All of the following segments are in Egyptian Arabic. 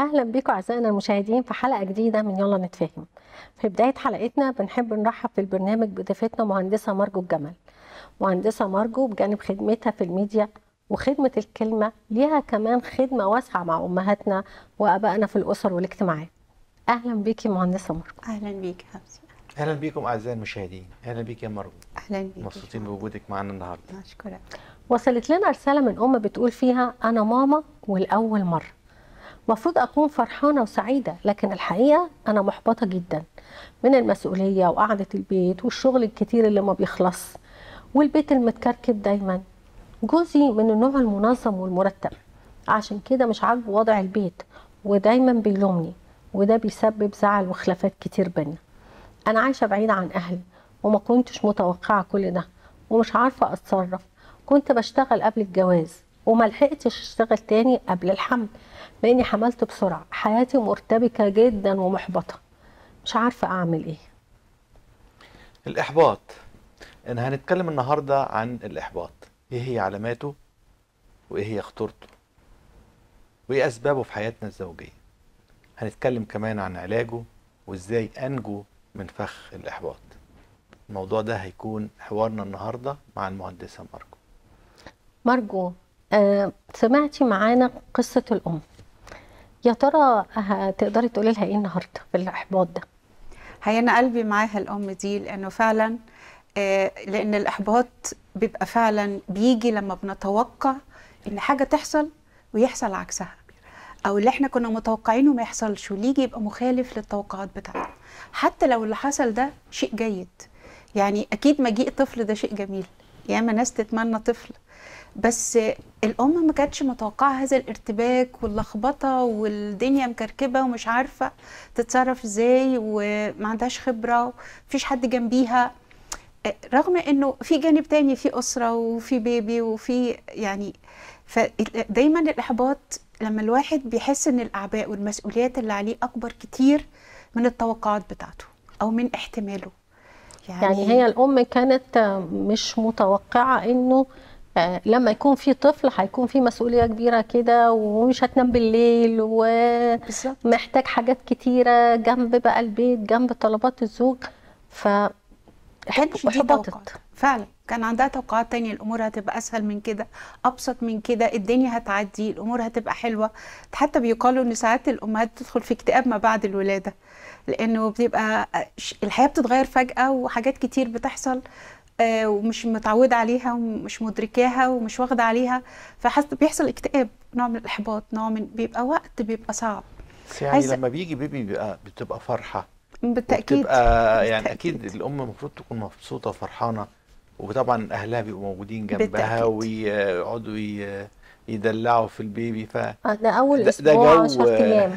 اهلا بيكم اعزائنا المشاهدين في حلقه جديده من يلا نتفاهم في بدايه حلقتنا بنحب نرحب في البرنامج بضيفتنا مهندسه مارجو الجمل مهندسه مارجو بجانب خدمتها في الميديا وخدمه الكلمه ليها كمان خدمه واسعه مع امهاتنا وابائنا في الاسر والاجتماعات اهلا بيكي مهندسه مارجو اهلا بيك يا حبيبتي اهلا بيكم اعزائي المشاهدين اهلا بيك يا مرو اهلا بيك مبسوطين بوجودك معانا النهارده اشكرك وصلت لنا رساله من ام بتقول فيها انا ماما والاول مره المفروض اكون فرحانه وسعيده لكن الحقيقه انا محبطه جدا من المسؤوليه وقعده البيت والشغل الكتير اللي ما بيخلص والبيت المتكركب دايما جوزي من النوع المنظم والمرتب عشان كده مش عاجبه وضع البيت ودايما بيلومني وده بيسبب زعل وخلافات كتير بينا انا عايشه بعيده عن اهلي وما كنتش متوقعه كل ده ومش عارفه اتصرف كنت بشتغل قبل الجواز وما لحقتش اشتغل تاني قبل الحمل لاني حملت بسرعه حياتي مرتبكه جدا ومحبطه مش عارفه اعمل ايه الاحباط ان هنتكلم النهارده عن الاحباط ايه هي علاماته وايه هي خطورته وايه اسبابه في حياتنا الزوجيه هنتكلم كمان عن علاجه وازاي انجو من فخ الاحباط الموضوع ده هيكون حوارنا النهارده مع المهندسه ماركو مرجو آه سمعتي معانا قصه الام يا ترى آه، تقدري تقولي لها ايه النهارده في الاحباط ده هي انا قلبي معاها الام دي لانه فعلا آه، لان الاحباط بيبقى فعلا بيجي لما بنتوقع ان حاجه تحصل ويحصل عكسها او اللي احنا كنا متوقعينه ما يحصلش ويجي يبقى مخالف للتوقعات بتاعتنا حتى لو اللي حصل ده شيء جيد يعني اكيد مجيء طفل ده شيء جميل ياما ناس تتمنى طفل بس الام ما كانتش متوقعه هذا الارتباك واللخبطه والدنيا مكركبه ومش عارفه تتصرف ازاي وما عندهاش خبره ومفيش حد جنبيها رغم انه في جانب تاني في اسره وفي بيبي وفي يعني فدايما الاحباط لما الواحد بيحس ان الاعباء والمسؤوليات اللي عليه اكبر كتير من التوقعات بتاعته او من احتماله يعني هي الام كانت آه، مش متوقعه انه آه، لما يكون في طفل هيكون في مسؤوليه كبيره كده ومش هتنام بالليل بالظبط ومحتاج حاجات كتيره جنب بقى البيت جنب طلبات الزوج ف كانش دي احبطت. توقعات فعلا كان عندها توقعات تانية الأمور هتبقى أسهل من كده أبسط من كده الدنيا هتعدي الأمور هتبقى حلوة حتى بيقالوا إن ساعات الأمهات بتدخل في اكتئاب ما بعد الولادة لأنه بتبقى ش- الحياة بتتغير فجأة وحاجات كتير بتحصل آه، ومش متعودة عليها ومش مدركاها ومش واخدة عليها فحس بيحصل اكتئاب نوع من الإحباط نوع من بيبقى وقت بيبقى صعب بس يعني عايزة- لما بيجي بيبي بيبقى بتبقى فرحه بالتأكيد بتبقى يعني بالتأكيد. اكيد الام المفروض تكون مبسوطه وفرحانه وطبعا اهلها بيبقوا موجودين جنبها بالتأكيد. ويقعدوا ي- يدلعوا في البيبي ف ده اول ده- ده اسبوع جو- 10 ايام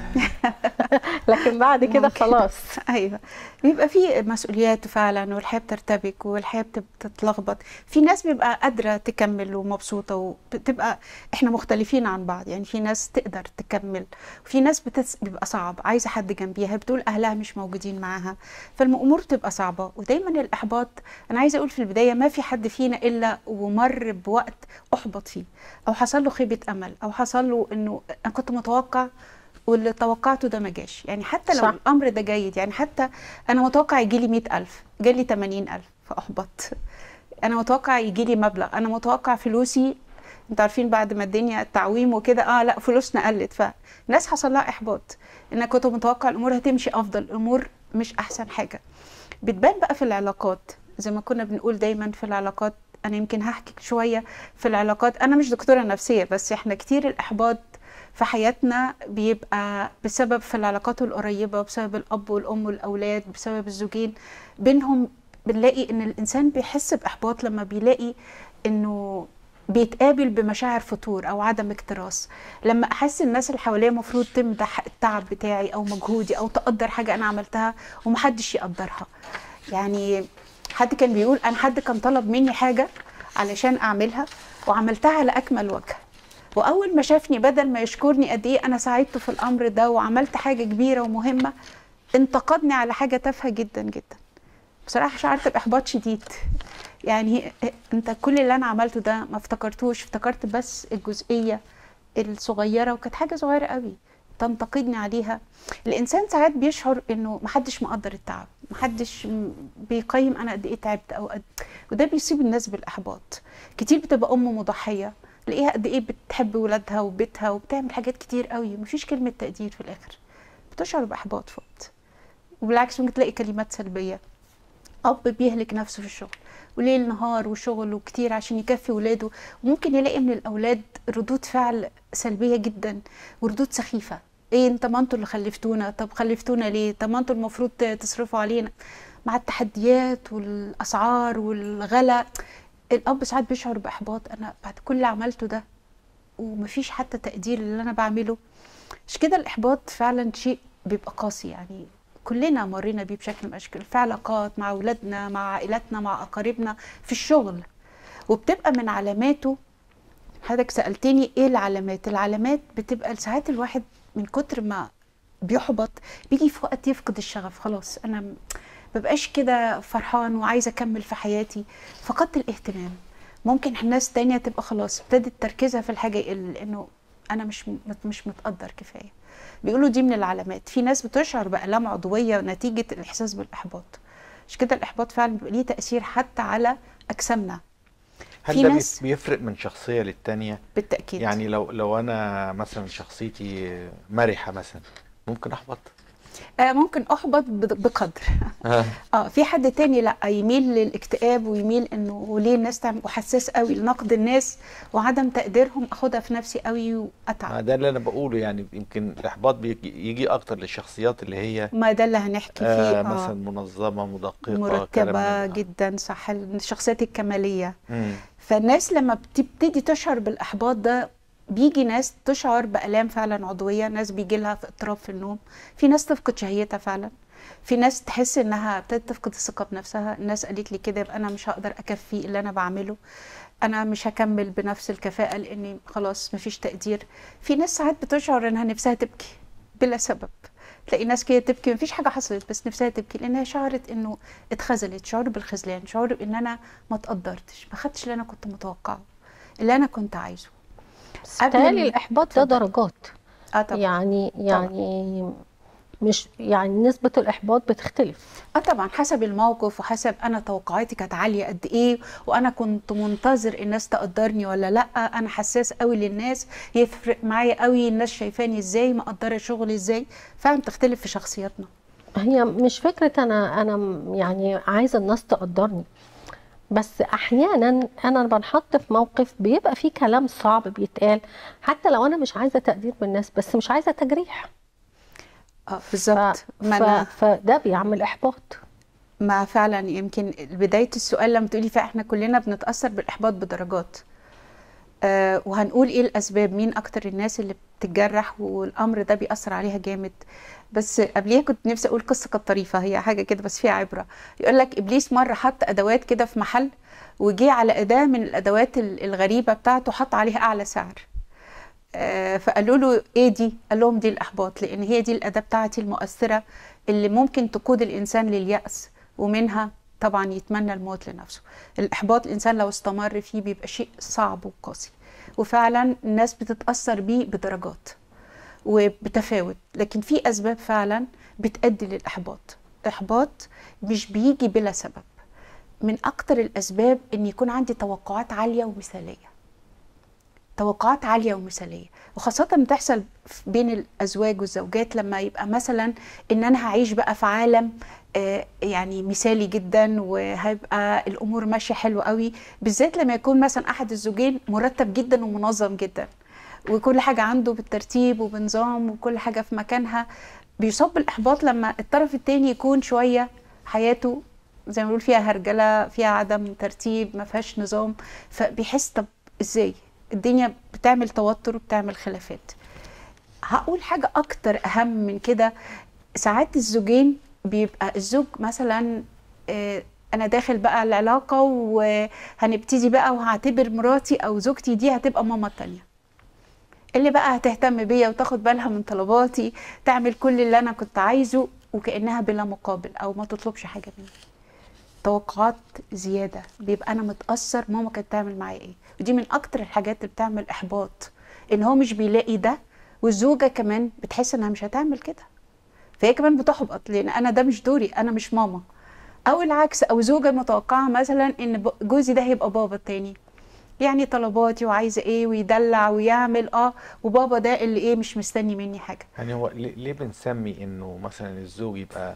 لكن بعد كده ممكن. خلاص ايوه بيبقى في مسؤوليات فعلا والحياه بترتبك والحياه بتب- بتتلخبط في ناس بيبقى قادره تكمل ومبسوطه وبتبقى احنا مختلفين عن بعض يعني في ناس تقدر تكمل وفي ناس بتس... بيبقى صعب عايزه حد جنبيها بتقول اهلها مش موجودين معاها فالامور بتبقى صعبه ودايما الاحباط انا عايزه اقول في البدايه ما في حد فينا الا ومر بوقت احبط فيه او حصل له خيبه امل او حصل له انه انا كنت متوقع واللي توقعته ده ما جاش يعني حتى لو صح. الامر ده جيد يعني حتى انا متوقع يجي لي 100000 جالي 80000 فاحبط انا متوقع يجي لي مبلغ انا متوقع فلوسي انتوا عارفين بعد ما الدنيا التعويم وكده اه لا فلوسنا قلت فناس حصل لها احباط انا كنت متوقع الامور هتمشي افضل الامور مش احسن حاجه بتبان بقى في العلاقات زي ما كنا بنقول دايما في العلاقات انا يمكن هحكي شويه في العلاقات انا مش دكتوره نفسيه بس احنا كتير الاحباط في حياتنا بيبقى بسبب في العلاقات القريبه بسبب الاب والام والاولاد بسبب الزوجين بينهم بنلاقي ان الانسان بيحس باحباط لما بيلاقي انه بيتقابل بمشاعر فتور او عدم اكتراث لما احس الناس اللي حواليا المفروض تمدح التعب بتاعي او مجهودي او تقدر حاجه انا عملتها ومحدش يقدرها يعني حد كان بيقول انا حد كان طلب مني حاجه علشان اعملها وعملتها على اكمل وجه واول ما شافني بدل ما يشكرني قد ايه انا ساعدته في الامر ده وعملت حاجه كبيره ومهمه انتقدني على حاجه تافهه جدا جدا بصراحه شعرت باحباط شديد يعني انت كل اللي انا عملته ده ما افتكرتوش افتكرت بس الجزئيه الصغيره وكانت حاجه صغيره قوي تنتقدني عليها الانسان ساعات بيشعر انه محدش مقدر التعب محدش م- بيقيم انا قد ايه تعبت او قد وده بيصيب الناس بالاحباط كتير بتبقى ام مضحيه تلاقيها قد ايه بتحب ولادها وبيتها وبتعمل حاجات كتير قوي مفيش كلمه تقدير في الاخر بتشعر باحباط في وقت وبالعكس ممكن تلاقي كلمات سلبيه اب بيهلك نفسه في الشغل وليل نهار وشغل وكتير عشان يكفي ولاده وممكن يلاقي من الاولاد ردود فعل سلبيه جدا وردود سخيفه ايه انت ما انتوا اللي خلفتونا طب خلفتونا ليه طب ما انتوا المفروض تصرفوا علينا مع التحديات والاسعار والغلا الاب ساعات بيشعر باحباط انا بعد كل اللي عملته ده ومفيش حتى تقدير اللي انا بعمله مش كده الاحباط فعلا شيء بيبقى قاسي يعني كلنا مرينا بيه بشكل من الاشكال في علاقات مع اولادنا مع عائلاتنا مع اقاربنا في الشغل وبتبقى من علاماته حضرتك سالتني ايه العلامات العلامات بتبقى ساعات الواحد من كتر ما بيحبط بيجي في وقت يفقد الشغف خلاص انا م- مبقاش كده فرحان وعايزه اكمل في حياتي فقدت الاهتمام ممكن ناس تانية تبقى خلاص ابتدت تركيزها في الحاجه يقل لانه انا مش م- مش متقدر كفايه بيقولوا دي من العلامات في ناس بتشعر بآلام عضوية نتيجة الإحساس بالإحباط مش كده الإحباط فعلا بيبقى ليه تأثير حتى على أجسامنا هل في ده ناس- بيف- بيفرق من شخصيه للتانيه بالتأكيد يعني لو لو انا مثلا شخصيتي مرحه مثلا ممكن احبط آه ممكن أحبط بد- بقدر اه في حد تاني لا يميل للاكتئاب ويميل انه وليه الناس تعمل وحساس قوي لنقد الناس وعدم تقديرهم اخدها في نفسي قوي ما واتعب ده اللي انا بقوله يعني يمكن الاحباط بيجي يجي اكتر للشخصيات اللي هي ما ده اللي هنحكي فيه آه مثلا منظمه مدققه كلام مرتبة من ده. جدا صح الشخصيات الكمالية مم. فالناس لما بتبتدي تشعر بالاحباط ده بيجي ناس تشعر بالام فعلا عضويه ناس بيجي لها في اضطراب في النوم في ناس تفقد شهيتها فعلا في ناس تحس انها ابتدت تفقد الثقه بنفسها الناس قالت لي كده يبقى انا مش هقدر اكفي اللي انا بعمله انا مش هكمل بنفس الكفاءه لاني خلاص مفيش تقدير في ناس ساعات بتشعر انها نفسها تبكي بلا سبب تلاقي ناس كده تبكي مفيش حاجه حصلت بس نفسها تبكي لانها شعرت انه اتخذلت شعور بالخذلان شعور بان انا ما اتقدرتش ما خدتش اللي انا كنت متوقعه اللي انا كنت عايزه بس قبل بتهيألي ما- الإحباط ده اتفضل. درجات اه طبعا يعني يعني مش يعني نسبة الإحباط بتختلف اه طبعا حسب الموقف وحسب انا توقعاتي كانت عاليه قد ايه وانا كنت منتظر الناس تقدرني ولا لا انا حساس قوي للناس يفرق معايا قوي الناس شايفاني ازاي مقدره شغلي ازاي فعلا بتختلف في شخصياتنا هي مش فكرة أنا أنا م- يعني عايزة الناس تقدرني بس أحيانا أنا بنحط في موقف بيبقى فيه كلام صعب بيتقال حتى لو أنا مش عايزة تقدير من الناس بس مش عايزة تجريح اه ف... بالظبط ما ف... انا فده بيعمل إحباط ما فعلا يمكن بدايه السؤال لما تقولي فاحنا كلنا بنتاثر بالاحباط بدرجات آه وهنقول ايه الاسباب مين اكتر الناس اللي بتتجرح والامر ده بيأثر عليها جامد بس قبليها كنت نفسي اقول قصه كانت طريفه هي حاجه كده بس فيها عبره يقول لك ابليس مره حط ادوات كده في محل وجي على اداه من الادوات ال- الغريبه بتاعته حط عليها اعلى سعر آه، فقالوا له ايه دي قال لهم دي الاحباط لان هي دي الاداه بتاعتي المؤثره اللي ممكن تقود الانسان للياس ومنها طبعا يتمنى الموت لنفسه الاحباط الانسان لو استمر فيه بيبقى شيء صعب وقاسي وفعلا الناس بتتاثر بيه بدرجات وبتفاوت لكن في اسباب فعلا بتؤدي للاحباط الاحباط مش بيجي بلا سبب من اكتر الاسباب ان يكون عندي توقعات عاليه ومثاليه توقعات عاليه ومثاليه وخاصه بتحصل بين الازواج والزوجات لما يبقى مثلا ان انا هعيش بقى في عالم آه، يعني مثالي جدا وهيبقى الامور ماشيه حلو قوي بالذات لما يكون مثلا احد الزوجين مرتب جدا ومنظم جدا وكل حاجه عنده بالترتيب وبنظام وكل حاجه في مكانها بيصاب بالاحباط لما الطرف التاني يكون شويه حياته زي ما بنقول فيها هرجله فيها عدم ترتيب ما فيهاش نظام فبيحس طب ازاي الدنيا بتعمل توتر وبتعمل خلافات هقول حاجة أكتر أهم من كده ساعات الزوجين بيبقى الزوج مثلا آه، أنا داخل بقى العلاقة وهنبتدي بقى وهعتبر مراتي أو زوجتي دي هتبقى ماما التانية اللي بقى هتهتم بيا وتاخد بالها من طلباتي تعمل كل اللي أنا كنت عايزه وكأنها بلا مقابل أو ما تطلبش حاجة مني توقعات زيادة بيبقى أنا متأثر ماما كانت تعمل معايا إيه ودي من أكتر الحاجات اللي بتعمل إحباط إن هو مش بيلاقي ده والزوجه كمان بتحس انها مش هتعمل كده فهي كمان بتحبط لان انا ده مش دوري انا مش ماما او العكس او زوجه متوقعه مثلا ان ب- جوزي ده هيبقى بابا التاني يعني طلباتي وعايزه ايه ويدلع ويعمل اه وبابا ده اللي ايه مش مستني مني حاجه يعني هو ليه ليه بنسمي انه مثلا الزوج يبقى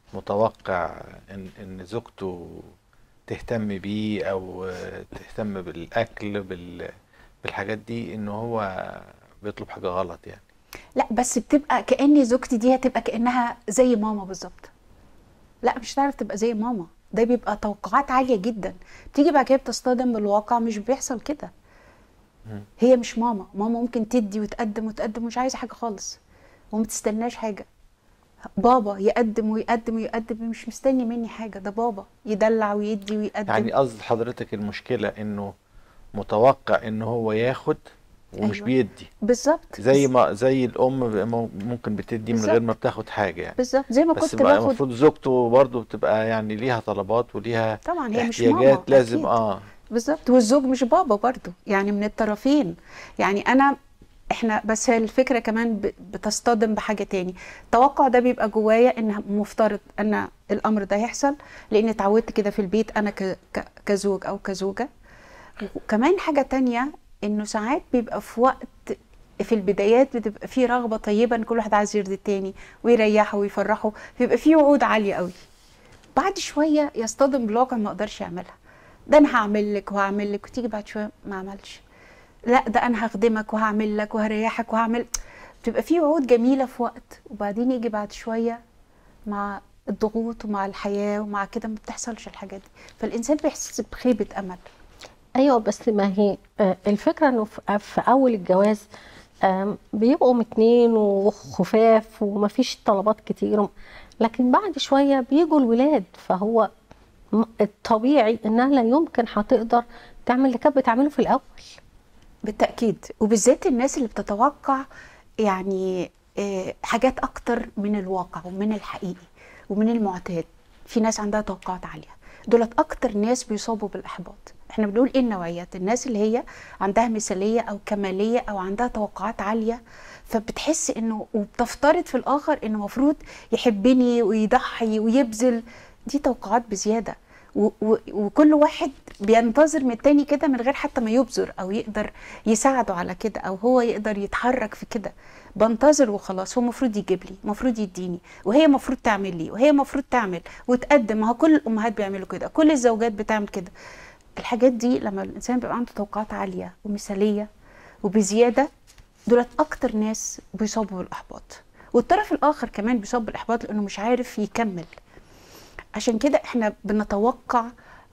متوقع ان ان زوجته تهتم بيه او آه، تهتم بالاكل بال بالحاجات دي ان هو بيطلب حاجة غلط يعني لا بس بتبقى كأن زوجتي دي هتبقى كأنها زي ماما بالظبط لا مش هتعرف تبقى زي ماما ده بيبقى توقعات عالية جدا بتيجي بعد كده بتصطدم بالواقع مش بيحصل كده مم. هي مش ماما ماما ممكن تدي وتقدم وتقدم ومش عايزة حاجة خالص وما تستناش حاجة بابا يقدم ويقدم ويقدم مش مستني مني حاجة ده بابا يدلع ويدي ويقدم يعني قصد حضرتك المشكلة انه متوقع ان هو ياخد ومش أيوة. بيدي بالظبط زي ما زي الام ب- مو- ممكن بتدي من غير بالظبط. ما بتاخد حاجة يعني بالظبط زي ما بس كنت بقى باخد المفروض زوجته برضه بتبقى يعني ليها طلبات وليها طبعا هي مش ماما احتياجات لازم أكيد. اه بالظبط والزوج مش بابا برضو يعني من الطرفين يعني انا احنا بس هي الفكره كمان ب- بتصطدم بحاجه تاني التوقع ده بيبقى جوايا ان مفترض ان الامر ده يحصل لان اتعودت كده في البيت انا ك- ك- كزوج او كزوجه وكمان حاجه تانية انه ساعات بيبقى في وقت في البدايات بتبقى في رغبه طيبه ان كل واحد عايز يرضي التاني ويريحه ويفرحه بيبقى في وعود عاليه قوي بعد شويه يصطدم بالواقع ما اقدرش يعملها ده انا هعمل لك وهعمل لك وتيجي بعد شويه ما عملش لا ده انا هخدمك وهعمل لك وهريحك وهعمل بتبقى في وعود جميله في وقت وبعدين يجي بعد شويه مع الضغوط ومع الحياه ومع كده ما بتحصلش الحاجات دي فالانسان بيحس بخيبه امل ايوه بس ما هي آه، الفكره انه في في اول الجواز آم، بيبقوا اتنين وخفاف ومفيش طلبات كتير لكن بعد شويه بيجوا الولاد فهو م- الطبيعي انها لا يمكن هتقدر تعمل اللي كانت بتعمله في الاول بالتاكيد وبالذات الناس اللي بتتوقع يعني آه، حاجات اكتر من الواقع ومن الحقيقي ومن المعتاد في ناس عندها توقعات عاليه دولت اكتر ناس بيصابوا بالاحباط احنا بنقول ايه النوعيات الناس اللي هي عندها مثاليه او كماليه او عندها توقعات عاليه فبتحس انه وبتفترض في الاخر انه المفروض يحبني ويضحي ويبذل دي توقعات بزياده و- و- وكل واحد بينتظر من التاني كده من غير حتى ما يبذر او يقدر يساعده على كده او هو يقدر يتحرك في كده بنتظر وخلاص هو المفروض يجيب لي المفروض يديني وهي المفروض تعمل لي وهي المفروض تعمل وتقدم ما هو كل الامهات بيعملوا كده كل الزوجات بتعمل كده الحاجات دي لما الانسان بيبقى عنده توقعات عاليه ومثاليه وبزياده دولت اكتر ناس بيصابوا بالاحباط والطرف الاخر كمان بيصاب بالاحباط لانه مش عارف يكمل عشان كده احنا بنتوقع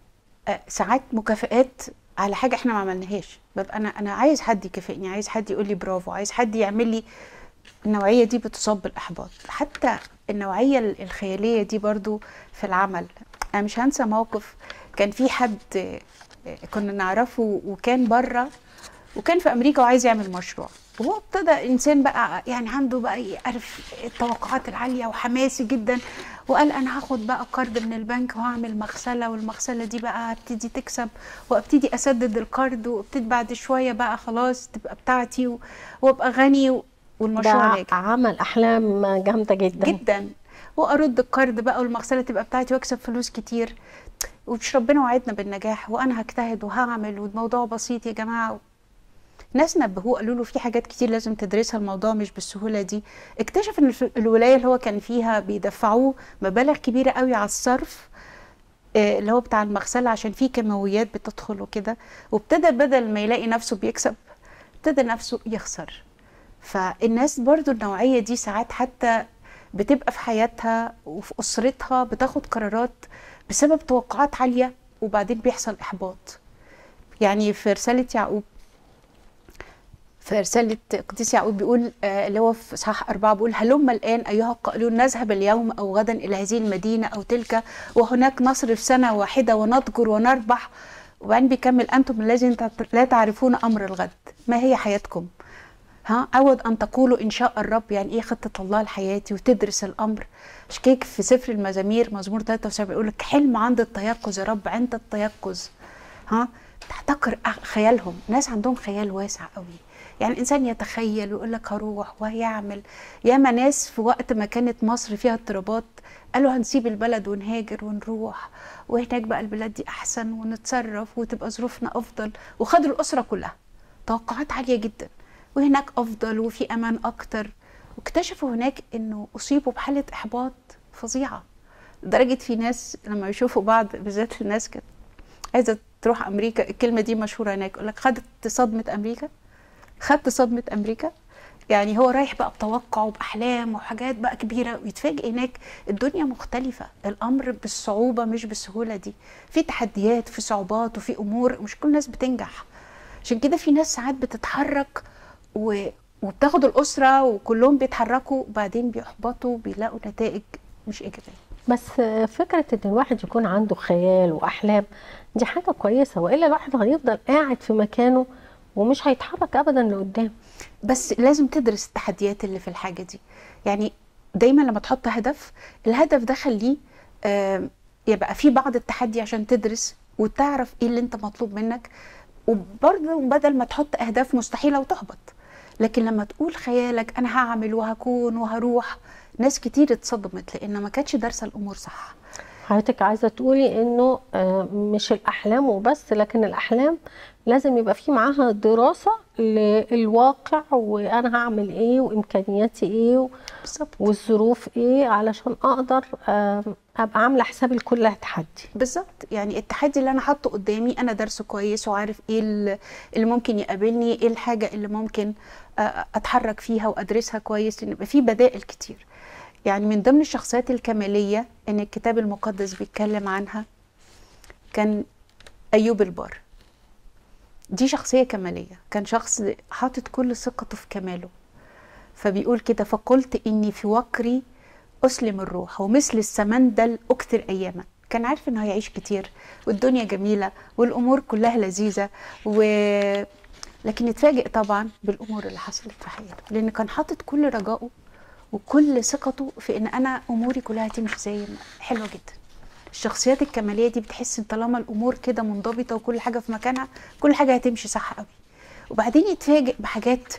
آه، ساعات مكافآت على حاجه احنا ما عملناهاش ببقى انا انا عايز حد يكافئني عايز حد يقول لي برافو عايز حد يعمل لي النوعيه دي بتصاب بالاحباط حتى النوعيه ال- الخياليه دي برضو في العمل انا مش هنسى موقف كان في حد آه، آه، كنا نعرفه وكان بره وكان في امريكا وعايز يعمل مشروع وهو ابتدى انسان بقى يعني عنده بقى يعرف التوقعات العاليه وحماسي جدا وقال انا هاخد بقى قرض من البنك وهعمل مغسله والمغسله دي بقى هبتدي تكسب وابتدي اسدد القرض وابتدي بعد شويه بقى خلاص تبقى بتاعتي و- وابقى غني و- ده والمشروع ناجح عمل احلام جامده جدا جدا وارد القرض بقى والمغسله تبقى بتاعتي واكسب فلوس كتير ومش ربنا وعدنا بالنجاح وانا هجتهد وهعمل والموضوع بسيط يا جماعه ناس نبهوه قالوا له في حاجات كتير لازم تدرسها الموضوع مش بالسهوله دي اكتشف ان الف- الولايه اللي هو كان فيها بيدفعوه مبالغ كبيره قوي على الصرف آه، اللي هو بتاع المغسله عشان فيه كيماويات بتدخل وكده وابتدى بدل ما يلاقي نفسه بيكسب ابتدى نفسه يخسر فالناس برضو النوعية دي ساعات حتى بتبقى في حياتها وفي أسرتها بتاخد قرارات بسبب توقعات عالية وبعدين بيحصل إحباط يعني في رسالة يعقوب في رسالة قديس يعقوب بيقول آه، اللي هو في صح أربعة بيقول هلم الآن أيها القائلون نذهب اليوم أو غدا إلى هذه المدينة أو تلك وهناك نصرف سنة واحدة ونتجر ونربح وبعدين بيكمل أنتم الذين لا تعرفون أمر الغد ما هي حياتكم ها عوض ان تقولوا ان شاء الرب يعني ايه خطه الله لحياتي وتدرس الامر مش كيك في سفر المزامير مزمور 73 بيقول لك حلم عند التيقظ يا رب عند التيقظ ها تحتقر أخ- خيالهم ناس عندهم خيال واسع قوي يعني الانسان يتخيل ويقول لك هروح وهيعمل ياما ناس في وقت ما كانت مصر فيها اضطرابات قالوا هنسيب البلد ونهاجر ونروح وهناك بقى البلاد دي احسن ونتصرف وتبقى ظروفنا افضل وخدوا الاسره كلها توقعات عاليه جدا وهناك افضل وفي امان اكتر واكتشفوا هناك انه اصيبوا بحاله احباط فظيعه لدرجه في ناس لما يشوفوا بعض بالذات الناس كانت عايزه تروح امريكا الكلمه دي مشهوره هناك يقول لك خدت صدمه امريكا خدت صدمه امريكا يعني هو رايح بقى بتوقع وباحلام وحاجات بقى كبيره ويتفاجئ هناك الدنيا مختلفه الامر بالصعوبه مش بالسهوله دي في تحديات في صعوبات وفي امور مش كل الناس بتنجح عشان كده في ناس ساعات بتتحرك و... وبتاخد الاسره وكلهم بيتحركوا وبعدين بيحبطوا بيلاقوا نتائج مش ايجابيه بس فكرة ان الواحد يكون عنده خيال واحلام دي حاجة كويسة والا الواحد هيفضل قاعد في مكانه ومش هيتحرك ابدا لقدام بس لازم تدرس التحديات اللي في الحاجه دي يعني دايما لما تحط هدف الهدف ده خليه آم، يبقى في بعض التحدي عشان تدرس وتعرف ايه اللي انت مطلوب منك وبرضه بدل ما تحط اهداف مستحيله وتحبط لكن لما تقول خيالك انا هعمل وهكون وهروح ناس كتير اتصدمت لان ما كانتش دارسه الامور صح حضرتك عايزة تقولي انه آه، مش الاحلام وبس لكن الاحلام لازم يبقى في معاها دراسة للواقع وانا هعمل ايه وامكانياتي ايه بالظبط والظروف ايه علشان اقدر آه، ابقى عاملة حسابي لكل تحدي بالظبط يعني التحدي اللي انا حاطه قدامي انا درسه كويس وعارف ايه ال- اللي ممكن يقابلني ايه الحاجه اللي ممكن آه، اتحرك فيها وادرسها كويس لان يبقى في بدائل كتير يعني من ضمن الشخصيات الكماليه ان الكتاب المقدس بيتكلم عنها كان ايوب البار دي شخصيه كماليه كان شخص حاطط كل ثقته في كماله فبيقول كده فقلت اني في وقري اسلم الروح ومثل السمندل اكثر اياما كان عارف انه هيعيش كتير والدنيا جميله والامور كلها لذيذه و لكن اتفاجئ طبعا بالامور اللي حصلت في حياته لان كان حاطط كل رجائه وكل ثقته في ان انا اموري كلها هتمشي زي ما حلوه جدا الشخصيات الكماليه دي بتحس ان طالما الامور كده منضبطه وكل حاجه في مكانها كل حاجه هتمشي صح قوي وبعدين يتفاجئ بحاجات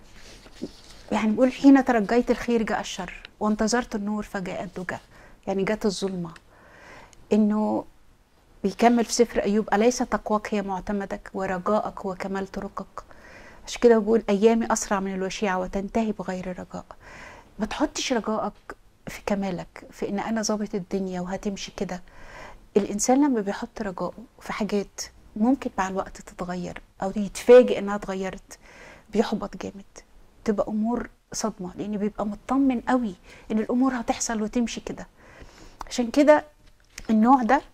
يعني بيقول حين ترجيت الخير جاء الشر وانتظرت النور فجاء الدجى يعني جت الظلمه انه بيكمل في سفر ايوب اليس تقواك هي معتمدك ورجائك هو كمال طرقك عشان كده بقول ايامي اسرع من الوشيعه وتنتهي بغير رجاء ما تحطش رجائك في كمالك في ان انا ظابط الدنيا وهتمشي كده الانسان لما بيحط رجائه في حاجات ممكن مع الوقت تتغير او يتفاجئ انها اتغيرت بيحبط جامد تبقى امور صدمه لان بيبقى مطمن قوي ان الامور هتحصل وتمشي كده عشان كده النوع ده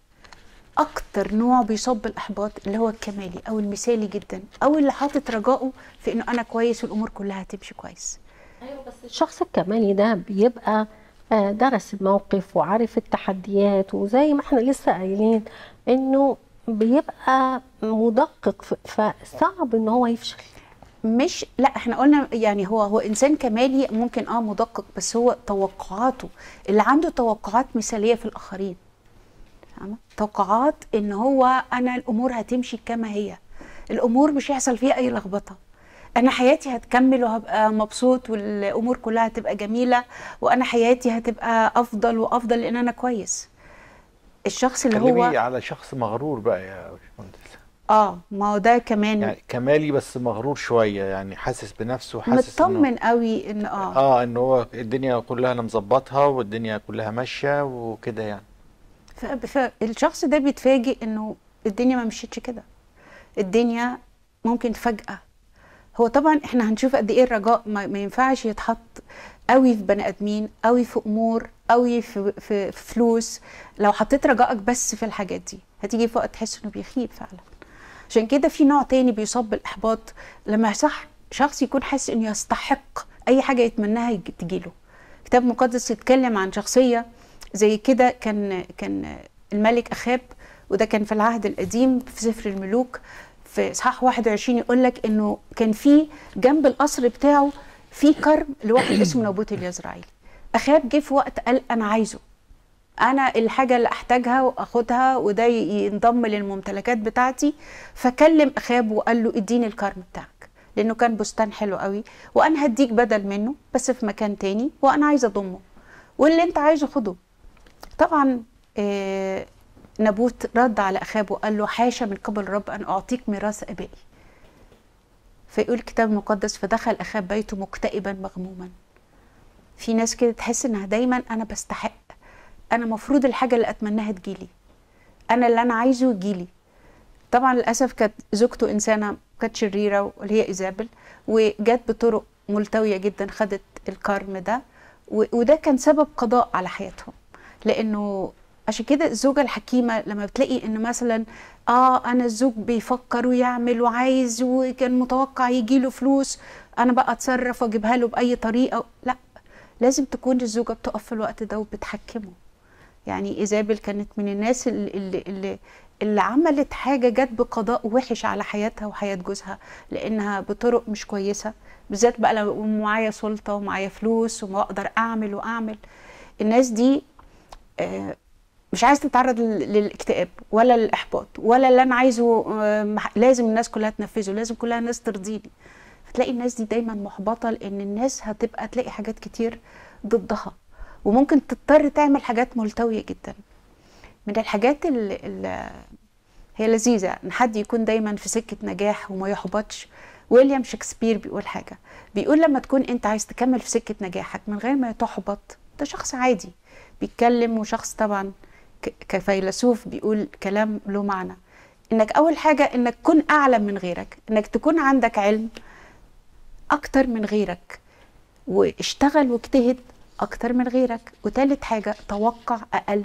اكتر نوع بيصاب بالاحباط اللي هو الكمالي او المثالي جدا او اللي حاطط رجائه في انه انا كويس والامور كلها هتمشي كويس ايوه بس الشخص الكمالي ده بيبقى آه، درس الموقف وعارف التحديات وزي ما احنا لسه قايلين انه بيبقى مدقق ف- فصعب ان هو يفشل مش لا احنا قلنا يعني هو هو انسان كمالي ممكن اه مدقق بس هو توقعاته اللي عنده توقعات مثاليه في الاخرين فاهمة؟ توقعات ان هو انا الامور هتمشي كما هي الامور مش هيحصل فيها اي لخبطه انا حياتي هتكمل وهبقى مبسوط والامور كلها هتبقى جميله وانا حياتي هتبقى افضل وافضل لان انا كويس الشخص اللي كلمي هو على شخص مغرور بقى يا باشمهندس اه ما هو ده كمان يعني كمالي بس مغرور شويه يعني حاسس بنفسه حاسس انه مطمن قوي ان اه اه ان هو الدنيا كلها انا مظبطها والدنيا كلها ماشيه وكده يعني ف- فالشخص ده بيتفاجئ انه الدنيا ما مشيتش كده الدنيا ممكن فجأة هو طبعا احنا هنشوف قد ايه الرجاء ما, ما ينفعش يتحط قوي في بني ادمين قوي في امور قوي في, في, في فلوس لو حطيت رجائك بس في الحاجات دي هتيجي في وقت تحس انه بيخيب فعلا عشان كده في نوع تاني بيصاب بالاحباط لما صح شخص يكون حاسس انه يستحق اي حاجه يتمناها يج- تجيله كتاب مقدس يتكلم عن شخصيه زي كده كان كان الملك اخاب وده كان في العهد القديم في سفر الملوك في اصحاح 21 يقول لك انه كان في جنب القصر بتاعه في كرم لواحد اسمه نابوت اليزرعيلي اخاب جه في وقت قال انا عايزه انا الحاجه اللي احتاجها واخدها وده ي- ينضم للممتلكات بتاعتي فكلم اخاب وقال له اديني الكرم بتاعك لانه كان بستان حلو قوي وانا هديك بدل منه بس في مكان تاني وانا عايزه اضمه واللي انت عايزه خده طبعا آه، نبوت رد على اخاب وقال له حاشا من قبل الرب ان اعطيك ميراث ابائي فيقول الكتاب المقدس فدخل اخاب بيته مكتئبا مغموما في ناس كده تحس انها دايما انا بستحق انا مفروض الحاجه اللي اتمناها تجيلي انا اللي انا عايزه يجيلي طبعا للاسف كانت زوجته انسانه كانت شريره واللي هي ايزابل وجت بطرق ملتويه جدا خدت الكارم ده و- وده كان سبب قضاء على حياتهم لانه عشان كده الزوجه الحكيمه لما بتلاقي ان مثلا اه انا الزوج بيفكر ويعمل وعايز وكان متوقع يجي له فلوس انا بقى اتصرف واجيبها له باي طريقه لا لازم تكون الزوجه بتقف في الوقت ده وبتحكمه يعني ايزابل كانت من الناس اللي, اللي, اللي, اللي عملت حاجه جت بقضاء وحش على حياتها وحياه جوزها لانها بطرق مش كويسه بالذات بقى لو معايا سلطه ومعايا فلوس وما اقدر اعمل واعمل الناس دي آه، مش عايز تتعرض لل- للاكتئاب ولا للاحباط ولا اللي انا عايزه آه، مح- لازم الناس كلها تنفذه لازم كلها الناس ترضيني فتلاقي الناس دي دايما محبطه لان الناس هتبقى تلاقي حاجات كتير ضدها وممكن تضطر تعمل حاجات ملتويه جدا من الحاجات اللي هي لذيذه ان حد يكون دايما في سكه نجاح وما يحبطش ويليام شكسبير بيقول حاجه بيقول لما تكون انت عايز تكمل في سكه نجاحك من غير ما تحبط ده شخص عادي بيتكلم وشخص طبعا ك- كفيلسوف بيقول كلام له معنى انك اول حاجه انك تكون اعلم من غيرك انك تكون عندك علم اكتر من غيرك واشتغل واجتهد اكتر من غيرك وتالت حاجه توقع اقل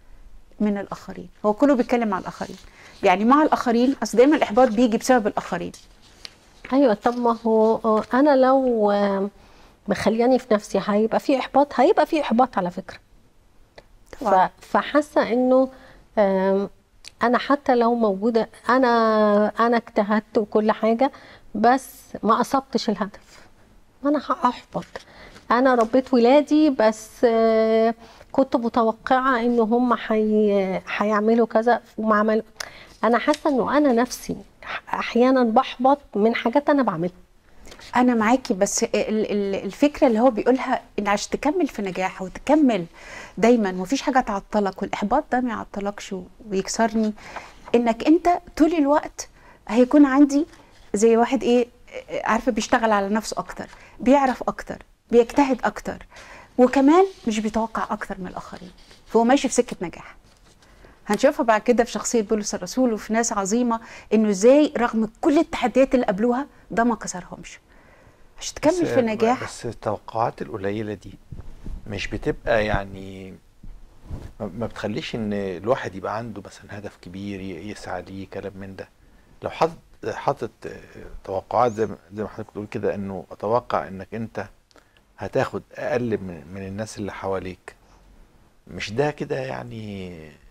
من الاخرين هو كله بيتكلم مع الاخرين يعني مع الاخرين اصل دايما الاحباط بيجي بسبب الاخرين ايوه طب ما هو آه، انا لو آه، مخلياني في نفسي هيبقى في احباط هيبقى في احباط على فكره ف- طبعاً. فحاسه انه آم، انا حتى لو موجوده انا انا اجتهدت وكل حاجه بس ما اصبتش الهدف انا هحبط انا ربيت ولادي بس آه، كنت متوقعه ان هم حي... هيعملوا كذا وما عملوا انا حاسه انه انا نفسي احيانا بحبط من حاجات انا بعملها انا معاكي بس ال- ال- الفكره اللي هو بيقولها ان عشان تكمل في نجاح وتكمل دايما مفيش حاجه تعطلك والاحباط ده ما يعطلكش و- ويكسرني انك انت طول الوقت هيكون عندي زي واحد ايه عارفه بيشتغل على نفسه اكتر بيعرف اكتر بيجتهد اكتر وكمان مش بيتوقع اكتر من الاخرين فهو ماشي في سكه نجاح هنشوفها بعد كده في شخصيه بولس الرسول وفي ناس عظيمه انه ازاي رغم كل التحديات اللي قابلوها ده ما كسرهمش عشان تكمل بس- في نجاح بس التوقعات القليلة دي مش بتبقى يعني ما ما بتخليش ان الواحد يبقى عنده مثلا هدف كبير ي- يسعى ليه كلام من ده لو حاطط حاطط آه، توقعات زي ما زي ما حضرتك بتقول كده انه اتوقع انك انت هتاخد اقل من من الناس اللي حواليك مش ده كده يعني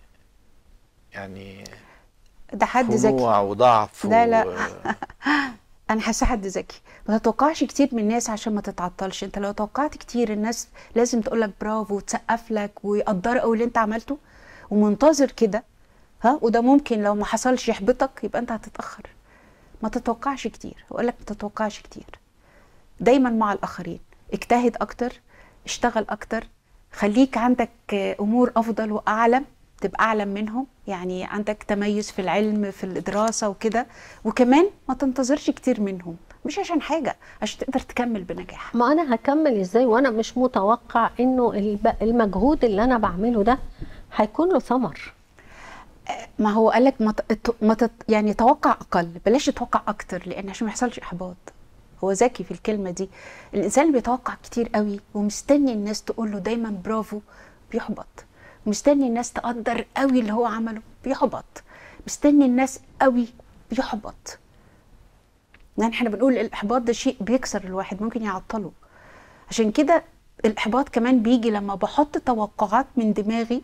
يعني ده حد ذكي خنوع وضعف لا، لا. و... انا حاسه حد ذكي ما تتوقعش كتير من الناس عشان ما تتعطلش انت لو توقعت كتير الناس لازم تقول لك برافو وتسقف لك ويقدروا قوي اللي انت عملته ومنتظر كده ها وده ممكن لو ما حصلش يحبطك يبقى انت هتتاخر ما تتوقعش كتير اقول لك ما تتوقعش كتير دايما مع الاخرين اجتهد اكتر اشتغل اكتر خليك عندك آه، امور افضل واعلم تبقى اعلم منهم يعني عندك تميز في العلم في الدراسه وكده وكمان ما تنتظرش كتير منهم مش عشان حاجه عشان تقدر تكمل بنجاح ما انا هكمل ازاي وانا مش متوقع انه الب- المجهود اللي انا بعمله ده هيكون له ثمر ما هو قال لك ما ت- ما تت يعني توقع اقل بلاش تتوقع اكتر لان عشان ما يحصلش احباط هو ذكي في الكلمه دي الانسان اللي بيتوقع كتير قوي ومستني الناس تقول له دايما برافو بيحبط مستني الناس تقدر قوي اللي هو عمله بيحبط مستني الناس قوي بيحبط يعني احنا بنقول الاحباط ده شيء بيكسر الواحد ممكن يعطله عشان كده الاحباط كمان بيجي لما بحط توقعات من دماغي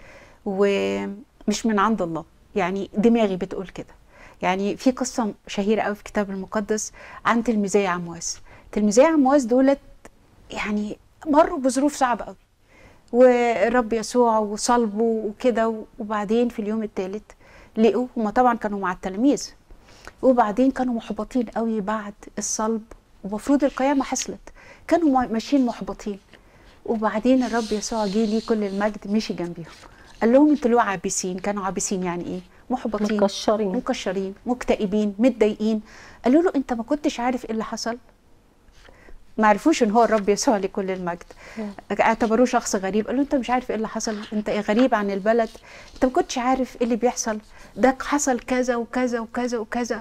ومش من عند الله يعني دماغي بتقول كده يعني في قصة شهيرة قوي في الكتاب المقدس عن تلميذي عمواس تلميذي عمواس دولت يعني مروا بظروف صعبة قوي والرب يسوع وصلبه وكده وبعدين في اليوم الثالث لقوا هما طبعا كانوا مع التلاميذ وبعدين كانوا محبطين قوي بعد الصلب ومفروض القيامة حصلت كانوا ما- ماشيين محبطين وبعدين الرب يسوع جه ليه كل المجد مشي جنبيهم قال لهم انتوا ليه عابسين كانوا عابسين يعني ايه محبطين مكشرين مكشرين مكتئبين متضايقين قالوا له انت ما كنتش عارف ايه اللي حصل ما عرفوش ان هو الرب يسوع لكل المجد اعتبروه شخص غريب قالوا انت مش عارف ايه اللي حصل انت إيه غريب عن البلد انت ما كنتش عارف ايه اللي بيحصل ده حصل كذا وكذا وكذا وكذا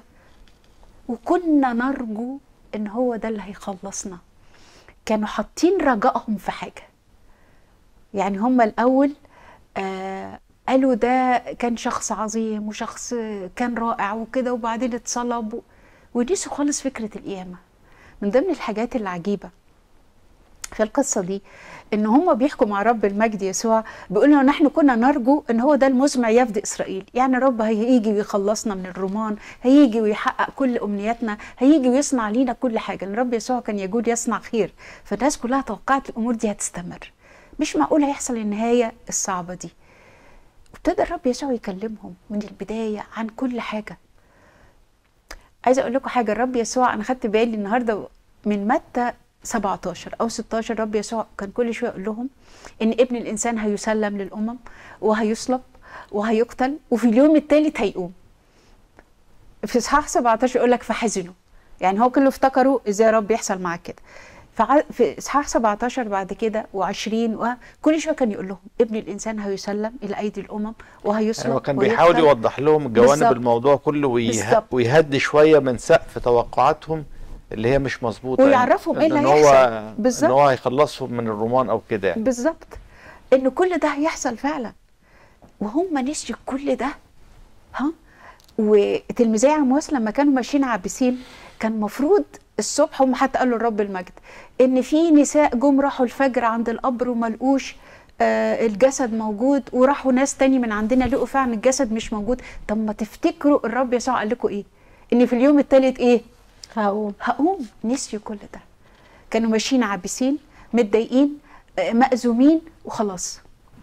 وكنا نرجو ان هو ده اللي هيخلصنا كانوا حاطين رجائهم في حاجه يعني هم الاول آه قالوا ده كان شخص عظيم وشخص كان رائع وكده وبعدين اتصلب و- ونسوا خالص فكره القيامه من ضمن الحاجات العجيبه في القصه دي ان هم بيحكوا مع رب المجد يسوع بيقولوا نحن كنا نرجو ان هو ده المزمع يفدي اسرائيل يعني رب هيجي ويخلصنا من الرومان هيجي ويحقق كل امنياتنا هيجي ويصنع لينا كل حاجه لان رب يسوع كان يجود يصنع خير فالناس كلها توقعت الامور دي هتستمر مش معقول هيحصل النهايه الصعبه دي وابتدى الرب يسوع يكلمهم من البدايه عن كل حاجه عايزه اقول لكم حاجه الرب يسوع انا خدت بالي النهارده من متى 17 او 16 رب يسوع كان كل شويه يقول لهم ان ابن الانسان هيسلم للامم وهيصلب وهيقتل وفي اليوم الثالث هيقوم في اصحاح 17 يقول لك فحزنوا يعني هو كله افتكروا ازاي رب يحصل معاك كده فع- في اصحاح 17 بعد كده و20 وكل شويه كان يقول لهم ابن الانسان هيسلم الى ايدي الامم وهيصلب يعني هو كان بيحاول ويقتل. يوضح لهم جوانب بالظبط. الموضوع كله ويه... بالظبط. ويهدي شويه من سقف توقعاتهم اللي هي مش مظبوطه ويعرفهم ايه اللي ان هو هيحصل. بالظبط. ان هو هيخلصهم من الرومان او كده يعني. بالظبط ان كل ده هيحصل فعلا وهم نسيوا كل ده ها وتلميذي عمواس لما كانوا ماشيين عابسين كان مفروض الصبح هم حتى قالوا لرب المجد ان في نساء جم راحوا الفجر عند القبر وما لقوش آه الجسد موجود وراحوا ناس تاني من عندنا لقوا فعلا الجسد مش موجود طب ما تفتكروا الرب يسوع قال لكم ايه ان في اليوم الثالث ايه هقوم هقوم نسيوا كل ده كانوا ماشيين عابسين متضايقين آه، مأزومين وخلاص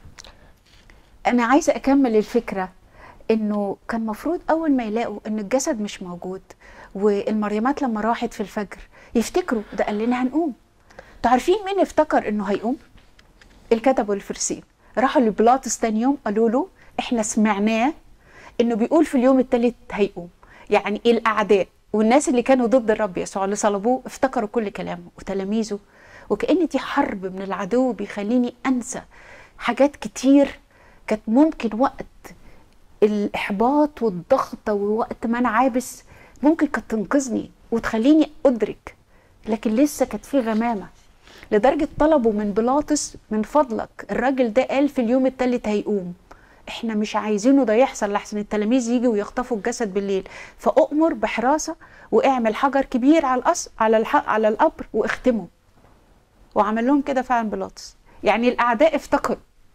انا عايزه اكمل الفكره انه كان مفروض اول ما يلاقوا ان الجسد مش موجود والمريمات لما راحت في الفجر يفتكروا ده قال لنا هنقوم انتوا عارفين مين افتكر انه هيقوم الكتب والفرسين راحوا لبيلاطس تاني يوم قالوا له احنا سمعناه انه بيقول في اليوم الثالث هيقوم يعني الاعداء والناس اللي كانوا ضد الرب يسوع اللي صلبوه افتكروا كل كلامه وتلاميذه وكأن دي حرب من العدو بيخليني انسى حاجات كتير كانت ممكن وقت الاحباط والضغط ووقت ما انا عابس ممكن كانت تنقذني وتخليني ادرك لكن لسه كانت في غمامه لدرجه طلبوا من بيلاطس من فضلك الراجل ده قال في اليوم الثالث هيقوم احنا مش عايزينه ده يحصل لحسن التلاميذ يجوا ويخطفوا الجسد بالليل فاؤمر بحراسه واعمل حجر كبير على الأص... على الح... على القبر واختمه وعمل لهم كده فعلا بيلاطس يعني الاعداء افتكروا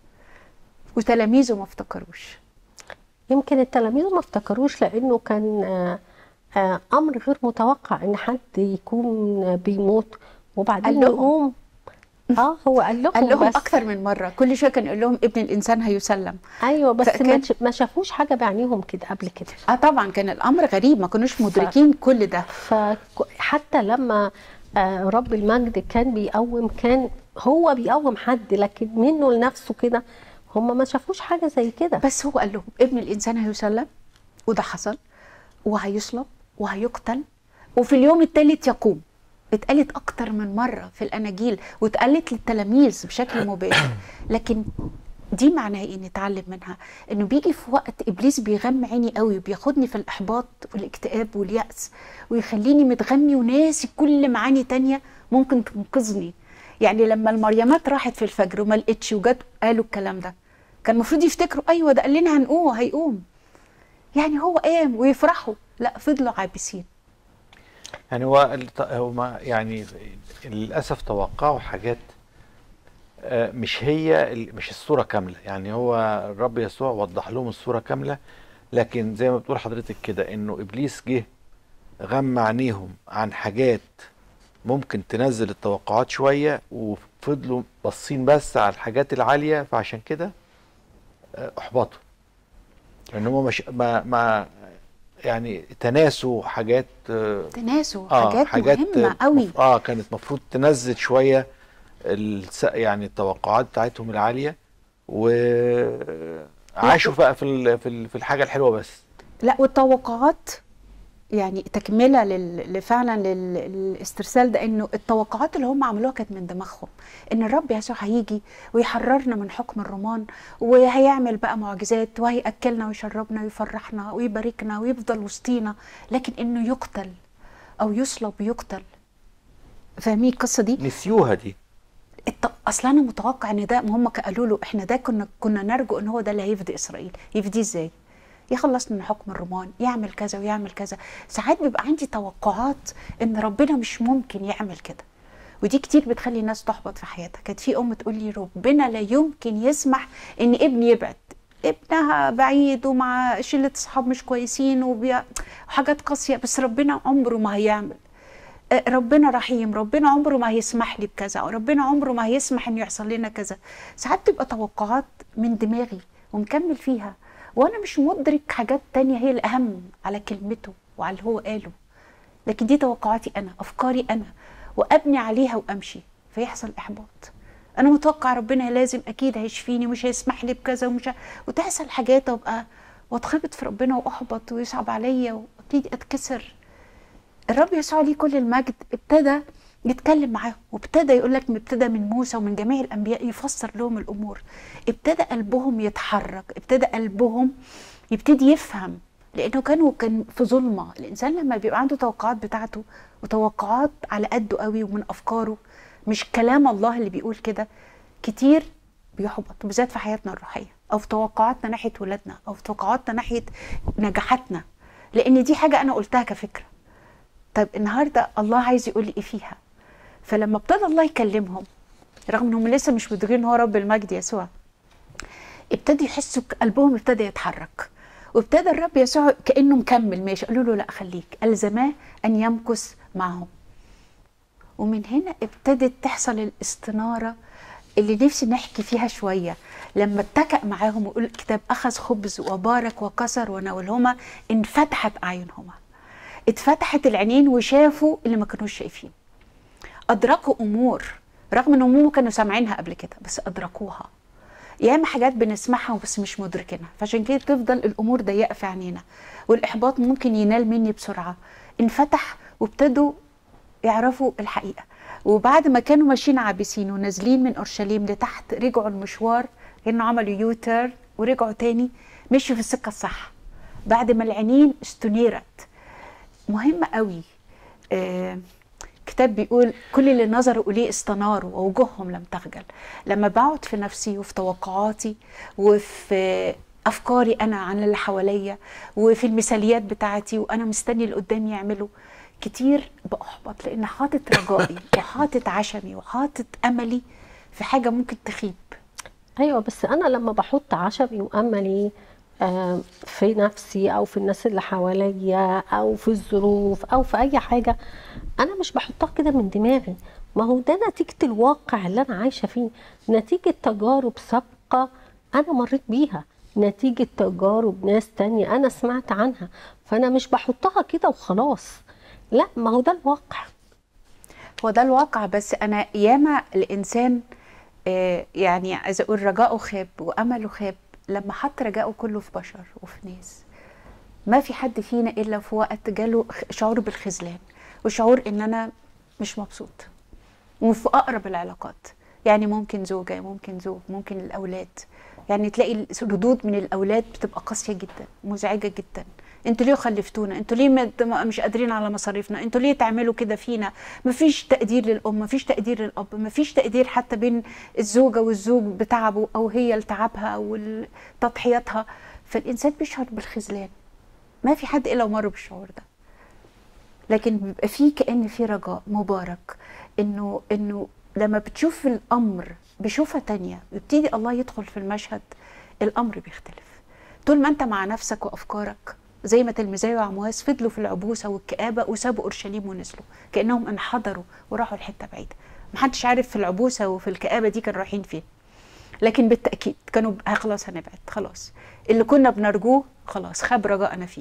وتلاميذه ما افتكروش يمكن التلاميذ ما افتكروش لانه كان آه، آه، امر غير متوقع ان حد يكون بيموت وبعدين قال لهم. يقوم اه هو قال لهم قال لهم بس اكتر من مره كل شويه كان يقول لهم ابن الانسان هيسلم ايوه بس فكان- ما ش- ما شافوش حاجه بعينيهم كده قبل كده اه طبعا كان الامر غريب ما كانوش مدركين كل ده فحتى لما آه، رب المجد كان بيقوم كان هو بيقوم حد لكن منه لنفسه كده هم ما شافوش حاجه زي كده بس هو قال لهم ابن الانسان هيسلم وده حصل وهيصلب وهيقتل وفي اليوم الثالث يقوم اتقالت اكتر من مره في الاناجيل واتقالت للتلاميذ بشكل مباشر لكن دي معناها ايه نتعلم منها انه بيجي في وقت ابليس بيغم عيني قوي وبياخدني في الاحباط والاكتئاب والياس ويخليني متغمي وناسي كل معاني تانية ممكن تنقذني يعني لما المريمات راحت في الفجر وما لقتش وجت قالوا الكلام ده كان المفروض يفتكروا ايوه ده قال لنا هنقوم هيقوم يعني هو قام ويفرحوا لا فضلوا عابسين يعني هو الت- هما يعني للاسف توقعوا حاجات آه، مش هي ال- مش الصوره كامله يعني هو الرب يسوع وضح لهم الصوره كامله لكن زي ما بتقول حضرتك كده انه ابليس جه غمى عينيهم عن حاجات ممكن تنزل التوقعات شويه وفضلوا باصين بس على الحاجات العاليه فعشان كده آه، احبطوا لان هم مش ما ما يعني تناسوا حاجات آه، تناسوا اه حاجات, مهمه قوي مف- اه كانت المفروض تنزل شويه الس... يعني التوقعات بتاعتهم العاليه وعاشوا بقى في ال... في ال- في الحاجه الحلوه بس لا والتوقعات يعني تكمله لل... لفعلا لل... للاسترسال ده انه التوقعات اللي هم عملوها كانت من دماغهم ان الرب يسوع هيجي ويحررنا من حكم الرومان وهيعمل بقى معجزات وهياكلنا ويشربنا ويفرحنا ويباركنا ويفضل وسطينا لكن انه يقتل او يصلب ويقتل فاهمين القصه دي نسيوها دي الت... اصل انا متوقع ان ده ما هم قالوا له احنا ده كنا كنا نرجو ان هو ده اللي هيفدي اسرائيل يفديه ازاي يخلصنا من حكم الرومان يعمل كذا ويعمل كذا ساعات بيبقى عندي توقعات ان ربنا مش ممكن يعمل كده ودي كتير بتخلي الناس تحبط في حياتها كانت في ام تقول لي ربنا لا يمكن يسمح ان ابني يبعد ابنها بعيد ومع شله اصحاب مش كويسين وبي... وحاجات قاسيه بس ربنا عمره ما هيعمل آه، ربنا رحيم ربنا عمره ما هيسمح لي بكذا او ربنا عمره ما هيسمح انه يحصل لنا كذا ساعات تبقى توقعات من دماغي ومكمل فيها وانا مش مدرك حاجات تانية هي الاهم على كلمته وعلى اللي هو قاله لكن دي توقعاتي انا افكاري انا وابني عليها وامشي فيحصل احباط انا متوقع ربنا لازم اكيد هيشفيني ومش هيسمح لي بكذا ومش ه... وتحصل حاجات وابقى واتخبط في ربنا واحبط ويصعب عليا وابتدي اتكسر الرب يسوع ليه كل المجد ابتدى يتكلم معاهم وابتدى يقول لك ابتدى من موسى ومن جميع الانبياء يفسر لهم الامور ابتدى قلبهم يتحرك ابتدى قلبهم يبتدي يفهم لانه كانوا كان في ظلمه الانسان لما بيبقى عنده توقعات بتاعته وتوقعات على قده قوي ومن افكاره مش كلام الله اللي بيقول كده كتير بيحبط بالذات في حياتنا الروحيه او في توقعاتنا ناحيه ولادنا او في توقعاتنا ناحيه نجاحاتنا لان دي حاجه انا قلتها كفكره طيب النهارده الله عايز يقول لي ايه فيها فلما ابتدى الله يكلمهم رغم انهم لسه مش مدركين ان هو رب المجد يسوع ابتدوا يحسوا قلبهم ابتدى يتحرك وابتدى الرب يسوع كانه مكمل ماشي قالوا له لا خليك الزماه ان يمكث معهم ومن هنا ابتدت تحصل الاستناره اللي نفسي نحكي فيها شويه لما اتكأ معاهم ويقول الكتاب اخذ خبز وبارك وكسر وناولهما انفتحت اعينهما اتفتحت العينين وشافوا اللي ما كانوش شايفين ادركوا امور رغم ان هم كانوا سامعينها قبل كده بس ادركوها ياما حاجات بنسمعها بس مش مدركينها فعشان كده تفضل الامور ضيقه في عينينا والاحباط ممكن ينال مني بسرعه انفتح وابتدوا يعرفوا الحقيقه وبعد ما كانوا ماشيين عابسين ونازلين من اورشليم لتحت رجعوا المشوار انه عملوا يوتر ورجعوا تاني مشوا في السكه الصح بعد ما العينين استنيرت مهم قوي آه كتاب بيقول كل اللي نظروا إليه استناروا ووجوههم لم تخجل لما بقعد في نفسي وفي توقعاتي وفي أفكاري أنا عن اللي حواليا وفي المثاليات بتاعتي وأنا مستني اللي قدامي يعمله كتير بأحبط لأن حاطط رجائي وحاطط عشمي وحاطط أملي في حاجة ممكن تخيب ايوه بس انا لما بحط عشمي واملي آه، في نفسي او في الناس اللي حواليا او في الظروف او في اي حاجه انا مش بحطها كده من دماغي ما هو ده نتيجه الواقع اللي انا عايشه فيه نتيجه تجارب سابقه انا مريت بيها نتيجه تجارب ناس تانية انا سمعت عنها فانا مش بحطها كده وخلاص لا ما هو ده الواقع هو ده الواقع بس أنا ياما الإنسان آه، يعني عايزة أقول رجاؤه خاب وأمله خاب لما حط رجاؤه كله في بشر وفي ناس ما في حد فينا إلا في وقت جاله خ- شعور بالخذلان وشعور إن أنا مش مبسوط وفي أقرب العلاقات يعني ممكن زوجة ممكن زوج ممكن الأولاد يعني تلاقي الردود من الأولاد بتبقى قاسية جدا مزعجة جدا انتوا ليه خلفتونا انتوا ليه مد- مش قادرين على مصاريفنا انتوا ليه تعملوا كده فينا مفيش تقدير للام مفيش تقدير للاب مفيش تقدير حتى بين الزوجه والزوج بتعبه او هي لتعبها او تضحياتها فالانسان بيشعر بالخذلان ما في حد الا ومر بالشعور ده لكن بيبقى فيه كأن في رجاء مبارك انه انه لما بتشوف الامر بشوفة تانية يبتدي الله يدخل في المشهد الامر بيختلف طول ما انت مع نفسك وافكارك زي ما تلميذي وعمواس فضلوا في العبوسه والكآبه وسابوا اورشليم ونزلوا كانهم انحدروا وراحوا لحته بعيده محدش عارف في العبوسه وفي الكآبه دي كانوا رايحين فين لكن بالتاكيد كانوا ب- آه خلاص هنبعد خلاص اللي كنا بنرجوه خلاص خاب رجائنا فيه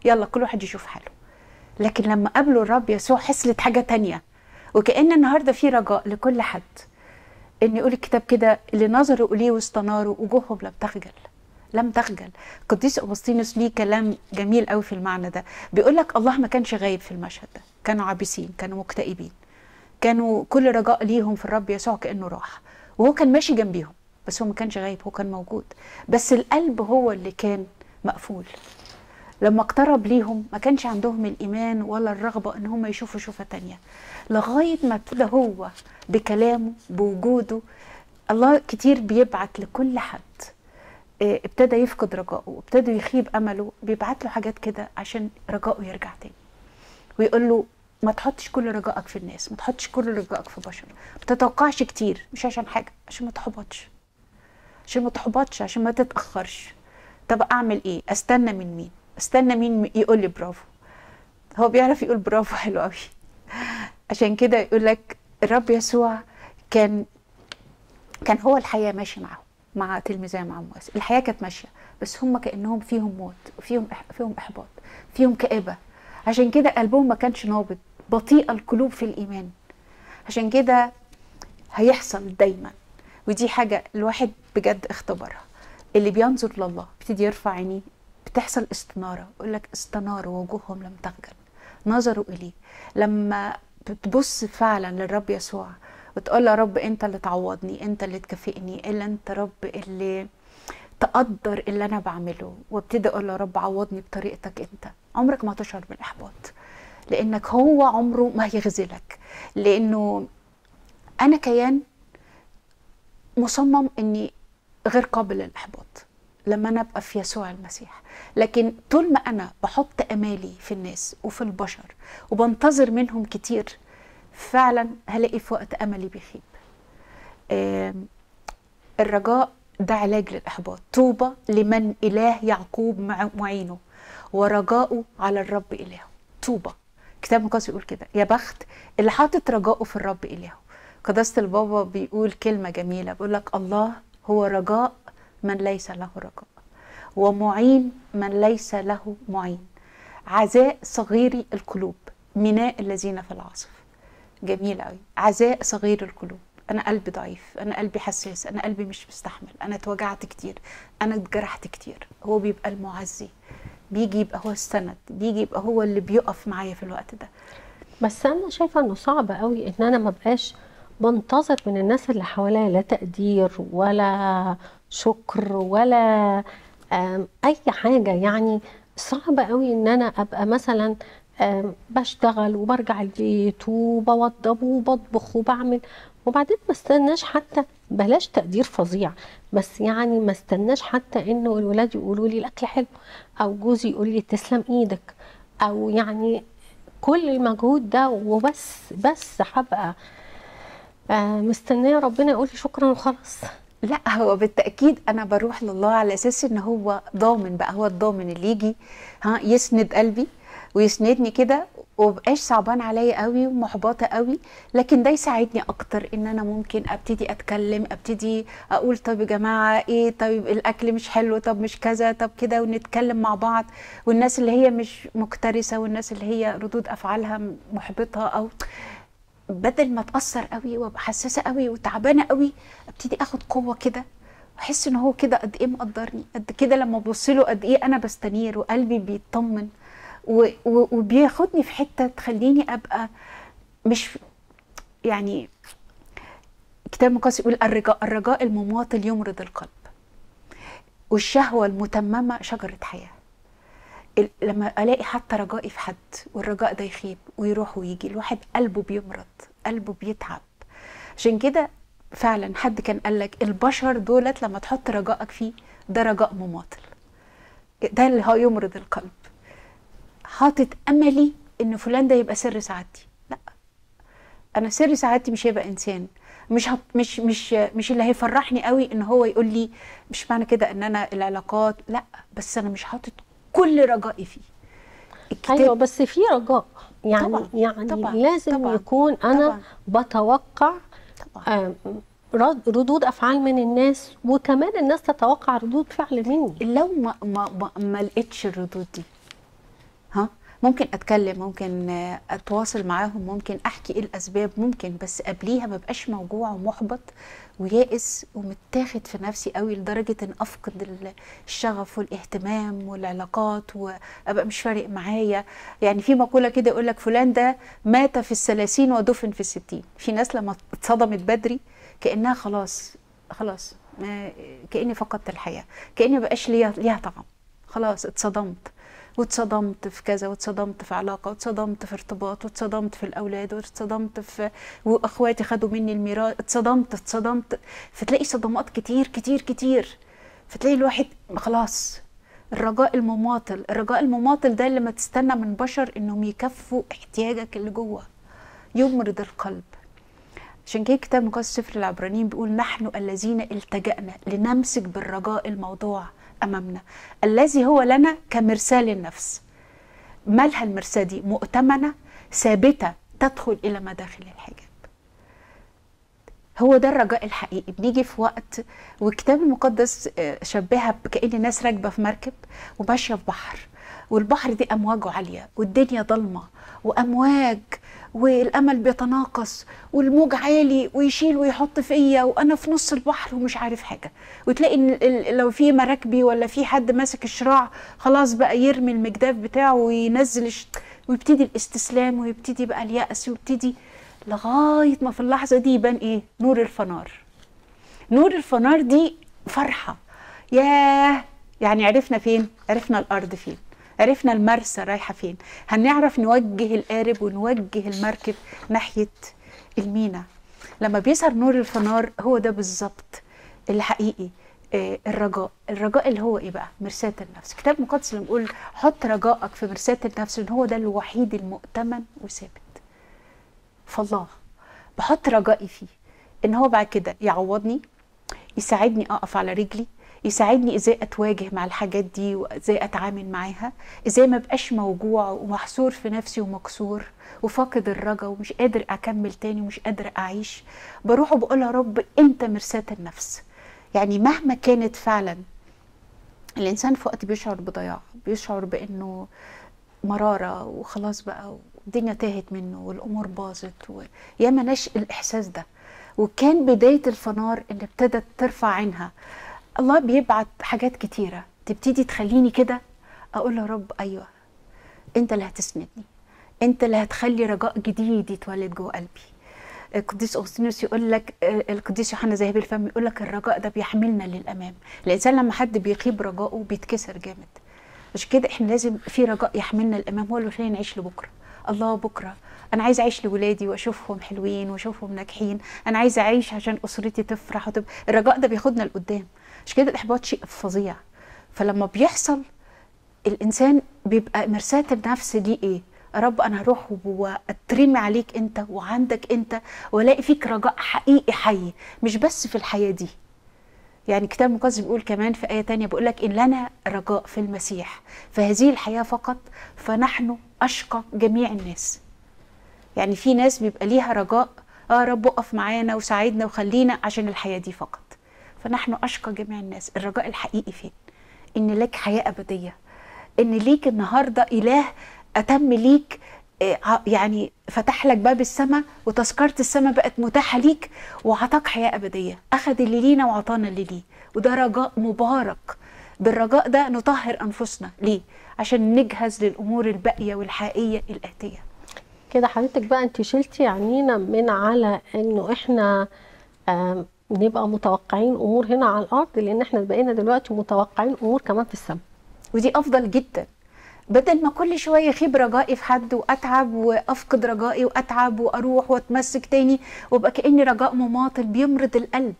يلا كل واحد يشوف حاله لكن لما قابلوا الرب يسوع حصلت حاجه تانية وكأن النهارده في رجاء لكل حد ان يقول الكتاب كده اللي نظروا اليه واستناروا وجوههم لم تخجل لم تخجل قديس اغسطينوس ليه كلام جميل قوي في المعنى ده بيقول لك الله ما كانش غايب في المشهد ده كانوا عابسين كانوا مكتئبين كانوا كل رجاء ليهم في الرب يسوع كانه راح وهو كان ماشي جنبيهم بس هو ما كانش غايب هو كان موجود بس القلب هو اللي كان مقفول لما اقترب ليهم ما كانش عندهم الإيمان ولا الرغبة إن هم يشوفوا شوفة تانية لغاية ما ابتدى هو بكلامه بوجوده الله كتير بيبعت لكل حد اه، ابتدى يفقد رجائه وابتدى يخيب أمله بيبعت له حاجات كده عشان رجائه يرجع تاني ويقول له ما تحطش كل رجائك في الناس ما تحطش كل رجائك في بشر ما تتوقعش كتير مش عشان حاجة عشان ما تحبطش عشان ما تحبطش عشان ما تتأخرش طب أعمل إيه أستنى من مين استنى مين يقول لي برافو هو بيعرف يقول برافو حلو قوي عشان كده يقول لك الرب يسوع كان كان هو الحياه ماشي معاهم مع تلميذه مع مواسى الحياه كانت ماشيه بس هم كانهم فيهم موت وفيهم إح- فيهم احباط فيهم كآبه عشان كده قلبهم ما كانش نابض بطيء القلوب في الايمان عشان كده هيحصل دايما ودي حاجه الواحد بجد اختبرها اللي بينظر لله بيبتدي يرفع عينيه بتحصل استناره يقول لك استناروا وجوههم لم تخجل نظروا اليه لما بتبص فعلا للرب يسوع وتقول له يا رب انت اللي تعوضني انت اللي تكافئني الا انت رب اللي تقدر اللي انا بعمله وابتدي اقول له يا رب عوضني بطريقتك انت عمرك ما تشعر بالاحباط لانك هو عمره ما هيخذلك لانه انا كيان مصمم اني غير قابل للاحباط لما انا ابقى في يسوع المسيح لكن طول ما انا بحط امالي في الناس وفي البشر وبنتظر منهم كتير فعلا هلاقي في وقت املي بيخيب آم، الرجاء ده علاج للاحباط طوبى لمن اله يعقوب مع- معينه ورجاؤه على الرب الهه طوبى كتاب المقدس يقول كده يا بخت اللي حاطط رجاؤه في الرب الهه قداسه البابا بيقول كلمه جميله بيقول لك الله هو رجاء من ليس له رجاء ومعين من ليس له معين عزاء صغير القلوب ميناء الذين في العاصف جميل قوي عزاء صغير القلوب انا قلبي ضعيف انا قلبي حساس انا قلبي مش مستحمل انا اتوجعت كتير انا اتجرحت كتير هو بيبقى المعزي بيجي يبقى هو السند بيجي يبقى هو اللي بيقف معايا في الوقت ده بس انا شايفه انه صعب قوي ان انا ما بقاش بنتظر من الناس اللي حواليا لا تقدير ولا شكر ولا آم، اي حاجه يعني صعب قوي ان انا ابقى مثلا آم، بشتغل وبرجع البيت وبوضب وبطبخ وبعمل وبعدين ما استناش حتى بلاش تقدير فظيع بس يعني ما استناش حتى انه الولاد يقولوا لي الاكل حلو او جوزي يقول لي تسلم ايدك او يعني كل المجهود ده وبس بس هبقى آه، مستنيه ربنا يقول لي شكرا وخلاص لا هو بالتاكيد انا بروح لله على اساس ان هو ضامن بقى هو الضامن اللي يجي ها يسند قلبي ويسندني كده ومبقاش صعبان عليا قوي ومحبطه قوي لكن ده يساعدني اكتر ان انا ممكن ابتدي اتكلم ابتدي اقول طب يا جماعه ايه طيب الاكل مش حلو طب مش كذا طب كده ونتكلم مع بعض والناس اللي هي مش مكترثه والناس اللي هي ردود افعالها محبطه او بدل ما اتاثر قوي وابقى حساسه قوي وتعبانه قوي ابتدي اخد قوه كده واحس ان هو كده قد ايه مقدرني قد كده لما ابص له قد ايه انا بستنير وقلبي بيطمن و- و- وبياخدني في حته تخليني ابقى مش يعني كتاب المقدس يقول الرجاء الرجاء المماطل يمرض القلب والشهوه المتممه شجره حياه ال- لما الاقي حتى رجائي في حد والرجاء ده يخيب ويروح ويجي الواحد قلبه بيمرض قلبه بيتعب عشان كده فعلا حد كان قال لك البشر دولت لما تحط رجائك فيه ده رجاء مماطل ده اللي هو يمرض القلب حاطط املي ان فلان ده يبقى سر سعادتي لا انا سر سعادتي مش هيبقى انسان مش هت مش مش مش اللي هيفرحني قوي ان هو يقول لي مش معنى كده ان انا العلاقات لا بس انا مش حاطط كل رجائي فيه الكتاب ايوه بس في رجاء يعني طبعاً، يعني طبعاً، لازم طبعاً، يكون انا بتوقع طبعا آم، رد- ردود افعال من الناس وكمان الناس تتوقع ردود فعل مني لو ما ما ما, ما لقيتش الردود دي ها ممكن اتكلم ممكن آه، اتواصل معاهم ممكن احكي ايه الاسباب ممكن بس قبليها ما بقاش موجوع ومحبط ويائس ومتاخد في نفسي قوي لدرجه ان افقد ال- الشغف والاهتمام والعلاقات وابقى مش فارق معايا يعني في مقوله كده يقول لك فلان ده مات في الثلاثين ودفن في الستين في ناس لما اتصدمت بدري كانها خلاص خلاص ما كاني فقدت الحياه كاني مبقاش ليها ليها طعم خلاص اتصدمت واتصدمت في كذا واتصدمت في علاقه واتصدمت في ارتباط واتصدمت في الاولاد واتصدمت في واخواتي خدوا مني الميراث اتصدمت اتصدمت فتلاقي صدمات كتير كتير كتير فتلاقي الواحد خلاص الرجاء المماطل الرجاء المماطل ده لما تستنى من بشر انهم يكفوا احتياجك اللي جوه يمرض القلب عشان كده كتاب مقدس سفر العبرانيين بيقول نحن الذين التجأنا لنمسك بالرجاء الموضوع أمامنا الذي هو لنا كمرساة للنفس مالها المرساة دي مؤتمنة ثابتة تدخل إلى مداخل الحجاب هو ده الرجاء الحقيقي بنيجي في وقت والكتاب المقدس آه، شبهها بكأن الناس راكبة في مركب وماشية في بحر والبحر دي أمواجه عالية والدنيا ضلمة وأمواج والأمل بيتناقص والموج عالي ويشيل ويحط فيا وأنا في نص البحر ومش عارف حاجة وتلاقي إن ال- لو في مراكبي ولا في حد ماسك الشراع خلاص بقى يرمي المجداف بتاعه وينزل الش- ويبتدي الاستسلام ويبتدي بقى اليأس ويبتدي لغاية ما في اللحظة دي يبان ايه نور الفنار نور الفنار دي فرحة ياه يعني عرفنا فين عرفنا الأرض فين عرفنا المرسى رايحة فين هنعرف نوجه القارب ونوجه المركب ناحية المينا لما بيظهر نور الفنار هو ده بالظبط الحقيقي آه، الرجاء الرجاء اللي هو ايه بقى مرساة النفس كتاب مقدس لما بيقول حط رجائك في مرساة النفس ان هو ده الوحيد المؤتمن وثابت فالله بحط رجائي فيه ان هو بعد كده يعوضني يساعدني اقف على رجلي يساعدني ازاي اتواجه مع الحاجات دي وازاي اتعامل معاها ازاي ما بقاش موجوع ومحصور في نفسي ومكسور وفاقد الرجا ومش قادر اكمل تاني ومش قادر اعيش بروح وبقول يا رب انت مرساة النفس يعني مهما كانت فعلا الانسان في وقت بيشعر بضياع بيشعر بانه مراره وخلاص بقى الدنيا تاهت منه والامور باظت وياما نشأ الاحساس ده وكان بدايه الفنار ان ابتدت ترفع عينها الله بيبعت حاجات كتيره تبتدي تخليني كده اقول يا رب ايوه انت اللي هتسندني انت اللي هتخلي رجاء جديد يتولد جوه قلبي القديس اغسطينوس يقول لك آه، القديس يوحنا ذهبي الفم يقول لك الرجاء ده بيحملنا للامام الانسان لما حد بيخيب رجائه بيتكسر جامد عشان كده احنا لازم في رجاء يحملنا للامام هو اللي يخلينا نعيش لبكره الله بكره انا عايزه اعيش لولادي واشوفهم حلوين واشوفهم ناجحين انا عايزه اعيش عشان اسرتي تفرح وتبقى الرجاء ده بياخدنا لقدام عشان كده الاحباط شيء فظيع فلما بيحصل الانسان بيبقى مرساة النفس دي ايه يا رب انا هروح واترمي عليك انت وعندك انت والاقي فيك رجاء حقيقي حي مش بس في الحياه دي يعني كتاب مقدس بيقول كمان في آية تانية بيقول لك إن لنا رجاء في المسيح فهذه الحياة فقط فنحن أشقى جميع الناس يعني في ناس بيبقى ليها رجاء اه رب اقف معانا وساعدنا وخلينا عشان الحياة دي فقط فنحن أشقى جميع الناس الرجاء الحقيقي فين إن لك حياة أبدية إن ليك النهاردة إله أتم ليك آه، ع- يعني فتح لك باب السماء وتذكرة السماء بقت متاحة ليك وعطاك حياة أبدية أخذ اللي لينا وعطانا اللي ليه وده رجاء مبارك بالرجاء ده نطهر أنفسنا ليه؟ عشان نجهز للأمور الباقية والحقيقية الآتية كده حضرتك بقى انت شلتي عينينا من على انه احنا آم، نبقى متوقعين امور هنا على الارض لان احنا بقينا دلوقتي متوقعين امور كمان في السماء ودي افضل جدا بدل ما كل شويه يخيب رجائي في حد واتعب وافقد رجائي واتعب واروح واتمسك تاني وابقى كاني رجاء مماطل بيمرض القلب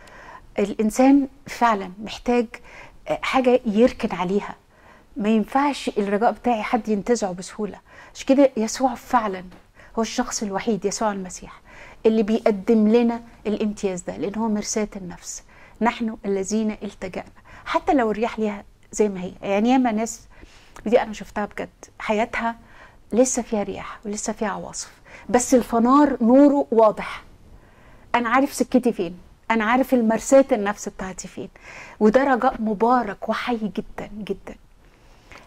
الانسان فعلا محتاج آه، حاجه يركن عليها ما ينفعش الرجاء بتاعي حد ينتزعه بسهوله عشان كده يسوع فعلا هو الشخص الوحيد يسوع المسيح اللي بيقدم لنا الامتياز ده لان هو مرساة النفس نحن الذين التجأنا حتى لو الرياح ليها زي ما هي يعني ياما ناس دي انا شفتها بجد حياتها لسه فيها رياح ولسه فيها عواصف بس الفنار نوره واضح انا عارف سكتي فين انا عارف المرساة النفس بتاعتي فين وده رجاء مبارك وحي جدا جدا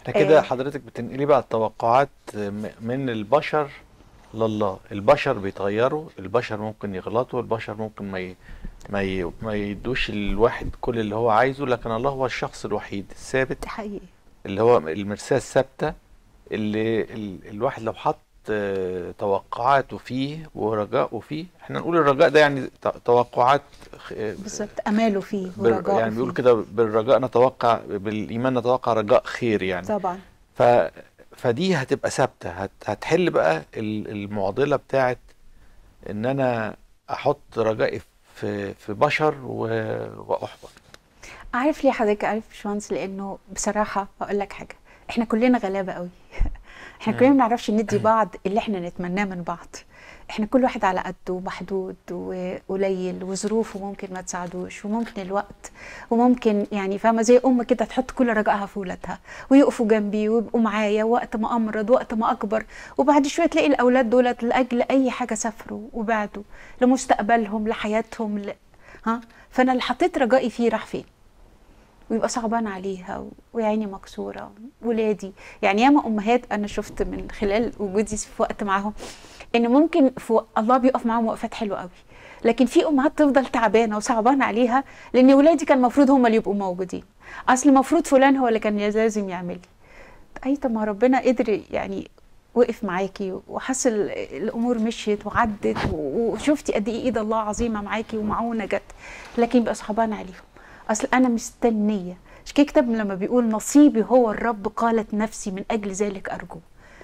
احنا كده آه. حضرتك بتنقلي بقى التوقعات م- من البشر لله البشر بيتغيروا البشر ممكن يغلطوا البشر ممكن ما ي... ما ي... ما يدوش الواحد كل اللي هو عايزه لكن الله هو الشخص الوحيد الثابت ده حقيقي اللي هو المرساة الثابتة اللي ال... الواحد لو حط آه، توقعاته فيه ورجاءه فيه احنا نقول الرجاء ده يعني ت- توقعات خ- آه، بالظبط اماله فيه بال... ورجاءه يعني بيقول فيه. كده بالرجاء نتوقع بالايمان نتوقع رجاء خير يعني طبعا ف... فدي هتبقى ثابته هت... هتحل بقى ال- المعضله بتاعت ان انا احط رجائي في في بشر و... واحبط عارف ليه حضرتك عارف يا باشمهندس لانه بصراحه هقول لك حاجه احنا كلنا غلابه قوي احنا كلنا ما بنعرفش ندي بعض اللي احنا نتمناه من بعض احنا كل واحد على قده ومحدود وقليل وظروفه ممكن ما تساعدوش وممكن الوقت وممكن يعني فاهمه زي ام كده تحط كل رجائها في ولادها ويقفوا جنبي ويبقوا معايا وقت ما امرض وقت ما اكبر وبعد شويه تلاقي الاولاد دولت لاجل اي حاجه سافروا وبعدوا لمستقبلهم لحياتهم ل... ها فانا اللي حطيت رجائي فيه راح فين ويبقى صعبان عليها و- ويعيني مكسوره ولادي يعني ياما امهات انا شفت من خلال وجودي في وقت معاهم ان ممكن في و- الله بيقف معاهم وقفات حلوه قوي لكن في امهات تفضل تعبانه وصعبان عليها لان ولادي كان المفروض هم اللي يبقوا موجودين اصل المفروض فلان هو اللي كان لازم يعمل لي اي طب ما ربنا قدر يعني وقف معاكي وحس ال- الامور مشيت وعدت و- وشفتي قد ايه ايد الله عظيمه معاكي ومعونه جت لكن يبقى صعبان عليهم اصل انا مستنيه مش كده كتاب لما بيقول نصيبي هو الرب قالت نفسي من اجل ذلك ارجو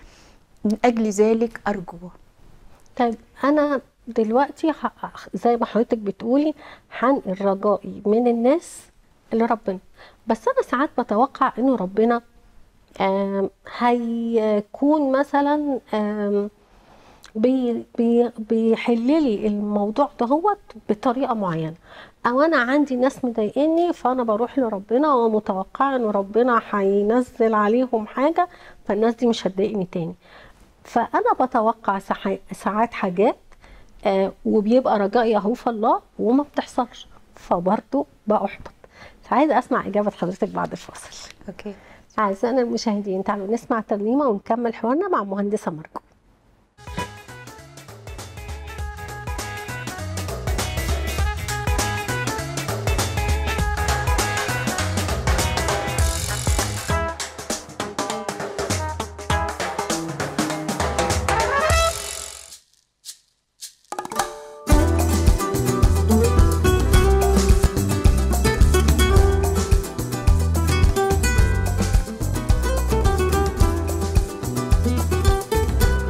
من اجل ذلك ارجو طيب انا دلوقتي ح- زي ما حضرتك بتقولي هنقل رجائي من الناس لربنا بس انا ساعات بتوقع انه ربنا آم، هيكون مثلا آم، بي بي بيحل لي الموضوع دهوت بطريقه معينه او انا عندي ناس مضايقني فانا بروح لربنا ومتوقعه ان ربنا هينزل عليهم حاجه فالناس دي مش هتضايقني تاني فانا بتوقع ساح- ساعات حاجات آه وبيبقى رجائي اهو في الله وما بتحصلش فبرضه بأحبط عايزه اسمع اجابه حضرتك بعد الفاصل اوكي اعزائنا المشاهدين تعالوا نسمع ترنيمه ونكمل حوارنا مع مهندسه مرجو Thank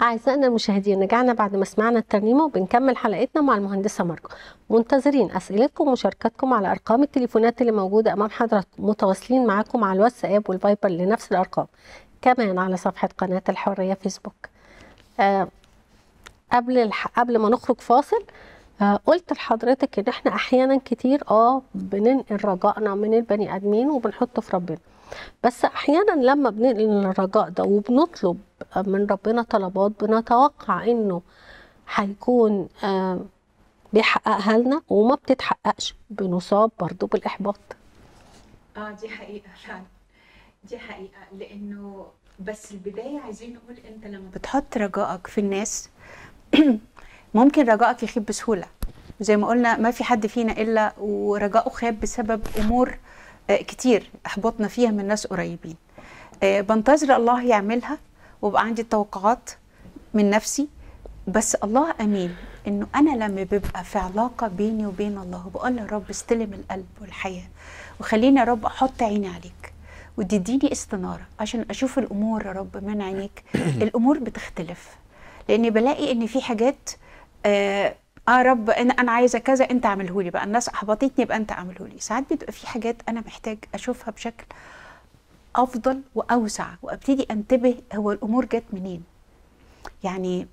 أعزائنا المشاهدين رجعنا بعد ما سمعنا الترنيمة وبنكمل حلقتنا مع المهندسة ماركو منتظرين أسئلتكم ومشاركاتكم على أرقام التليفونات اللي موجودة أمام حضراتكم متواصلين معاكم على الواتساب والفايبر لنفس الأرقام كمان على صفحة قناة الحرية فيسبوك آه قبل الح... قبل ما نخرج فاصل آه قلت لحضرتك ان احنا احيانا كتير اه بننقل رجائنا من البني ادمين وبنحطه في ربنا بس احيانا لما بننقل الرجاء ده وبنطلب من ربنا طلبات بنتوقع انه هيكون آه بيحققها لنا وما بتتحققش بنصاب برضو بالاحباط اه دي حقيقة فعلا دي حقيقة لأنه بس البداية عايزين نقول أنت لما بتحط رجائك في الناس ممكن رجائك يخيب بسهولة زي ما قلنا ما في حد فينا إلا ورجائه خاب بسبب أمور آه، كتير أحبطنا فيها من ناس قريبين آه، بنتظر الله يعملها ويبقى عندي توقعات من نفسي بس الله امين انه انا لما ببقى في علاقه بيني وبين الله بقول يا رب استلم القلب والحياه وخليني يا رب احط عيني عليك وتديني استناره عشان اشوف الامور يا رب من عينيك الامور بتختلف لاني بلاقي ان في حاجات آه اه رب انا انا عايزه كذا انت اعمله لي بقى الناس احبطتني يبقى انت اعمله لي ساعات بتبقى في حاجات انا محتاج اشوفها بشكل افضل واوسع وابتدي انتبه هو الامور جت منين يعني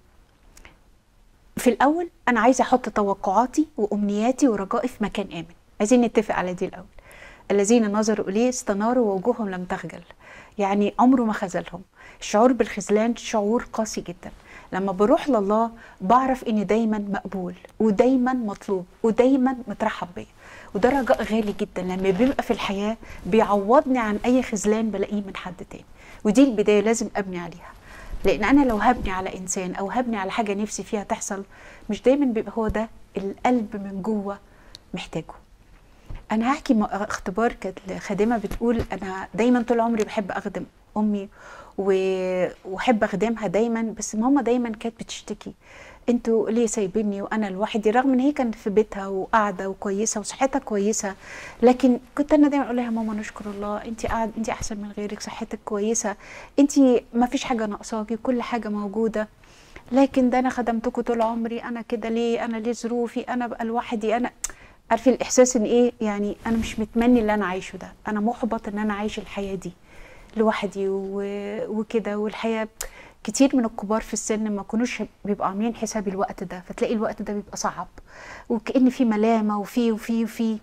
في الاول انا عايزه احط توقعاتي وامنياتي ورجائي في مكان امن عايزين نتفق على دي الاول الذين نظروا اليه استناروا ووجوههم لم تخجل يعني عمره ما خذلهم الشعور بالخذلان شعور قاسي جدا لما بروح لله بعرف اني دايما مقبول ودايما مطلوب ودايما مترحب بيا وده رجاء غالي جدا لما بيبقى في الحياه بيعوضني عن اي خذلان بلاقيه من حد تاني ودي البدايه لازم ابني عليها لان انا لو هبني على انسان او هبني على حاجه نفسي فيها تحصل مش دايما بيبقى هو ده القلب من جوه محتاجه انا هحكي م- اختبار كانت خادمه بتقول انا دايما طول عمري بحب اخدم امي و- واحب اخدمها دايما بس ماما دايما كانت بتشتكي انتوا ليه سايبيني وانا لوحدي رغم ان هي كانت في بيتها وقاعده وكويسه وصحتها كويسه لكن كنت انا دايما اقول لها يا ماما نشكر الله انت قاعد انت احسن من غيرك صحتك كويسه انت ما فيش حاجه ناقصاكي كل حاجه موجوده لكن ده انا خدمتكم طول عمري انا كده ليه انا ليه ظروفي انا بقى لوحدي انا عارفه الاحساس ان ايه يعني انا مش متمني اللي انا عايشه ده انا محبط ان انا عايش الحياه دي لوحدي و- وكده والحياه كتير من الكبار في السن ما كانوش بيبقوا عاملين حساب الوقت ده فتلاقي الوقت ده بيبقى صعب وكأن في ملامه وفي وفي وفي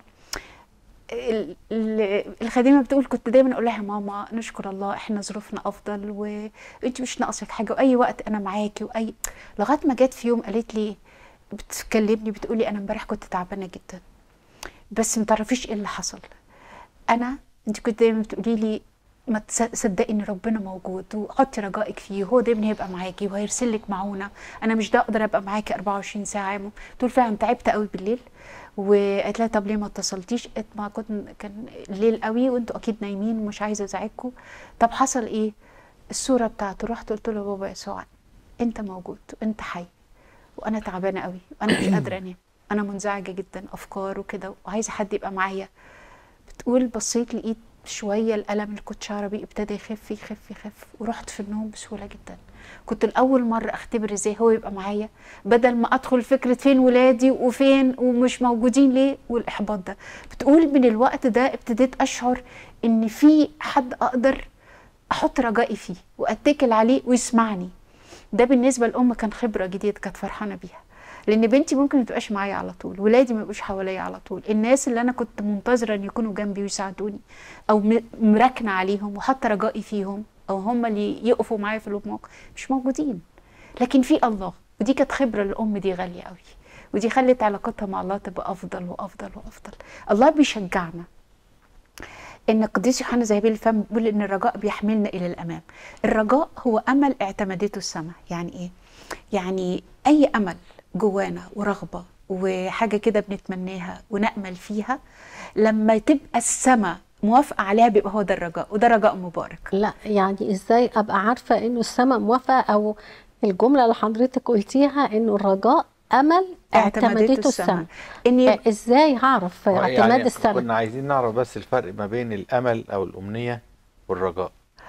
ال- ال- الخادمه بتقول كنت دايما اقول لها يا ماما نشكر الله احنا ظروفنا افضل وانت مش ناقصك حاجه واي وقت انا معاكي واي لغايه ما جت في يوم قالت لي بتكلمني بتقولي انا امبارح كنت تعبانه جدا بس ما تعرفيش ايه اللي حصل انا انت كنت دايما بتقولي لي ما تصدقي ان ربنا موجود وحطي رجائك فيه وهو دايما هيبقى معاكي وهيرسل لك معونه انا مش ده اقدر ابقى معاكي 24 ساعه تقول فعلا تعبت قوي بالليل وقالت لها طب ليه ما اتصلتيش قالت ما كنت كان الليل قوي وانتوا اكيد نايمين ومش عايزه ازعجكم طب حصل ايه الصوره بتاعته رحت قلت له بابا يسوع انت موجود وانت حي وانا تعبانه قوي وانا مش قادره انام انا منزعجه جدا افكار وكده وعايزه حد يبقى معايا بتقول بصيت لقيت شويه الالم اللي كنت شعره بيه ابتدى يخف يخف يخف ورحت في النوم بسهوله جدا كنت الاول مره اختبر ازاي هو يبقى معايا بدل ما ادخل فكره فين ولادي وفين ومش موجودين ليه والاحباط ده بتقول من الوقت ده ابتديت اشعر ان في حد اقدر احط رجائي فيه واتكل عليه ويسمعني ده بالنسبه لام كان خبره جديده كانت فرحانه بيها لان بنتي ممكن ما تبقاش معايا على طول ولادي ما يبقوش حواليا على طول الناس اللي انا كنت منتظره ان يكونوا جنبي ويساعدوني او م- مراكنه عليهم وحاطه رجائي فيهم او هم اللي يقفوا معايا في الموقف مش موجودين لكن في الله ودي كانت خبره الام دي غاليه قوي ودي خلت علاقتها مع الله تبقى افضل وافضل وافضل الله بيشجعنا ان القديس يوحنا زهبيل الفم بيقول ان الرجاء بيحملنا الى الامام الرجاء هو امل اعتمدته السماء يعني ايه يعني اي امل جوانا ورغبه وحاجه كده بنتمناها ونامل فيها لما تبقى السماء موافقه عليها بيبقى هو ده الرجاء وده رجاء مبارك لا يعني ازاي ابقى عارفه انه السماء موافقه او الجمله اللي حضرتك قلتيها انه الرجاء امل اعتمدته السماء ان آه، يبقى ازاي هعرف اعتماد يعني السماء كنا عايزين نعرف بس الفرق ما بين الامل او الامنيه والرجاء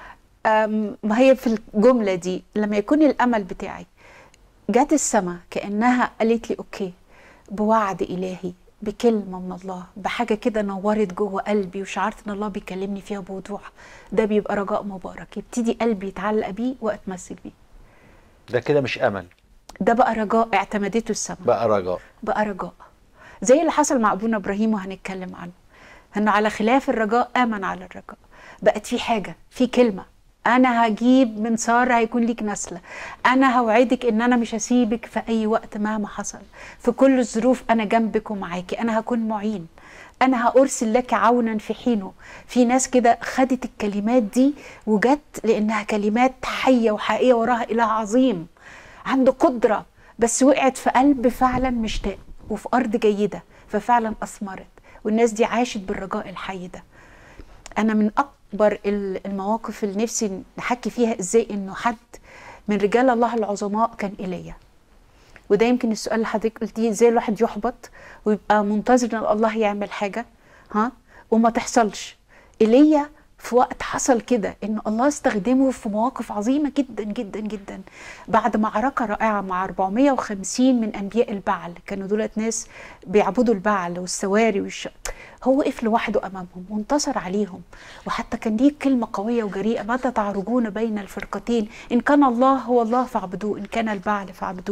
أم، ما هي في الجمله دي لما يكون الامل بتاعي جت السما كانها قالت لي اوكي بوعد الهي بكلمه من الله بحاجه كده نورت جوه قلبي وشعرت ان الله بيكلمني فيها بوضوح ده بيبقى رجاء مبارك يبتدي قلبي يتعلق بيه واتمسك بيه ده كده مش امل ده بقى رجاء اعتمدته السما بقى رجاء بقى رجاء زي اللي حصل مع ابونا ابراهيم وهنتكلم عنه انه على خلاف الرجاء امن على الرجاء بقت في حاجه في كلمه انا هجيب من ساره هيكون ليك نسله انا هوعدك ان انا مش هسيبك في اي وقت مهما حصل في كل الظروف انا جنبك ومعاكي انا هكون معين انا هارسل لك عونا في حينه في ناس كده خدت الكلمات دي وجت لانها كلمات حيه وحقيقيه وراها اله عظيم عنده قدره بس وقعت في قلب فعلا مشتاق وفي ارض جيده ففعلا اثمرت والناس دي عاشت بالرجاء الحي ده انا من اكبر ال- المواقف اللي نفسي نحكي فيها ازاي انه حد من رجال الله العظماء كان ايليا وده يمكن السؤال اللي حضرتك قلتيه ازاي الواحد يحبط ويبقى منتظر ان الله يعمل حاجه ها وما تحصلش ايليا في وقت حصل كده ان الله استخدمه في مواقف عظيمه جدا جدا جدا بعد معركه رائعه مع 450 من انبياء البعل كانوا دولت ناس بيعبدوا البعل والسواري والش... هو وقف لوحده امامهم وانتصر عليهم وحتى كان ليه كلمه قويه وجريئه متى تعرجون بين الفرقتين ان كان الله هو الله فاعبدوه ان كان البعل فاعبدوه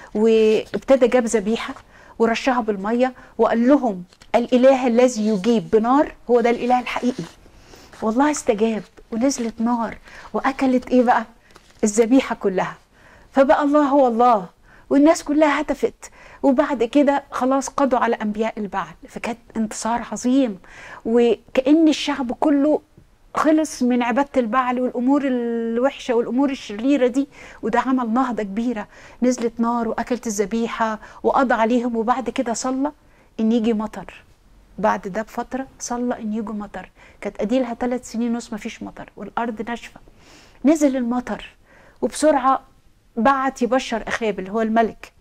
وابتدى جاب ذبيحه ورشها بالميه وقال لهم الاله الذي يجيب بنار هو ده الاله الحقيقي والله استجاب ونزلت نار واكلت ايه بقى الذبيحه كلها فبقى الله هو الله والناس كلها هتفت وبعد كده خلاص قضوا على انبياء البعل فكانت انتصار عظيم وكأن الشعب كله خلص من عبادة البعل والأمور الوحشة والأمور الشريرة دي وده عمل نهضة كبيرة نزلت نار وأكلت الذبيحة وقضى عليهم وبعد كده صلى إن يجي مطر بعد ده بفترة صلى إن يجي مطر كانت أديلها ثلاث سنين ونص مفيش مطر والأرض ناشفة نزل المطر وبسرعة بعت يبشر أخاب اللي هو الملك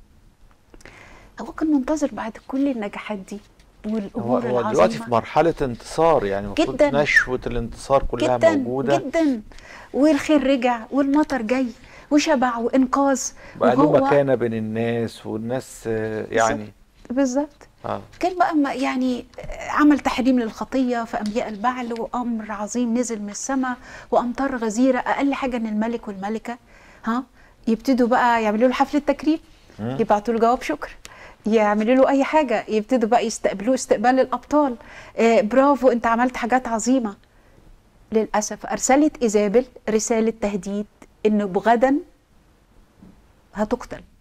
هو كان منتظر بعد كل النجاحات دي هو والأمور هو العظيمة دلوقتي في مرحله انتصار يعني المفروض جداً. نشوه الانتصار كلها جدا موجوده جدا والخير رجع والمطر جاي وشبع وانقاذ بقى له وهو- مكانه بين الناس والناس آه، يعني بالظبط اه كان بقى ما- يعني عمل تحريم للخطيه في انبياء البعل وامر عظيم نزل من السماء وامطار غزيره اقل حاجه ان الملك والملكه ها يبتدوا بقى يعملوا له حفله تكريم مم. يبعتوا له جواب شكر يعملوا له اي حاجه يبتدوا بقى يستقبلوه استقبال الابطال آه برافو انت عملت حاجات عظيمه للاسف ارسلت ايزابل رساله تهديد انه بغدا هتقتل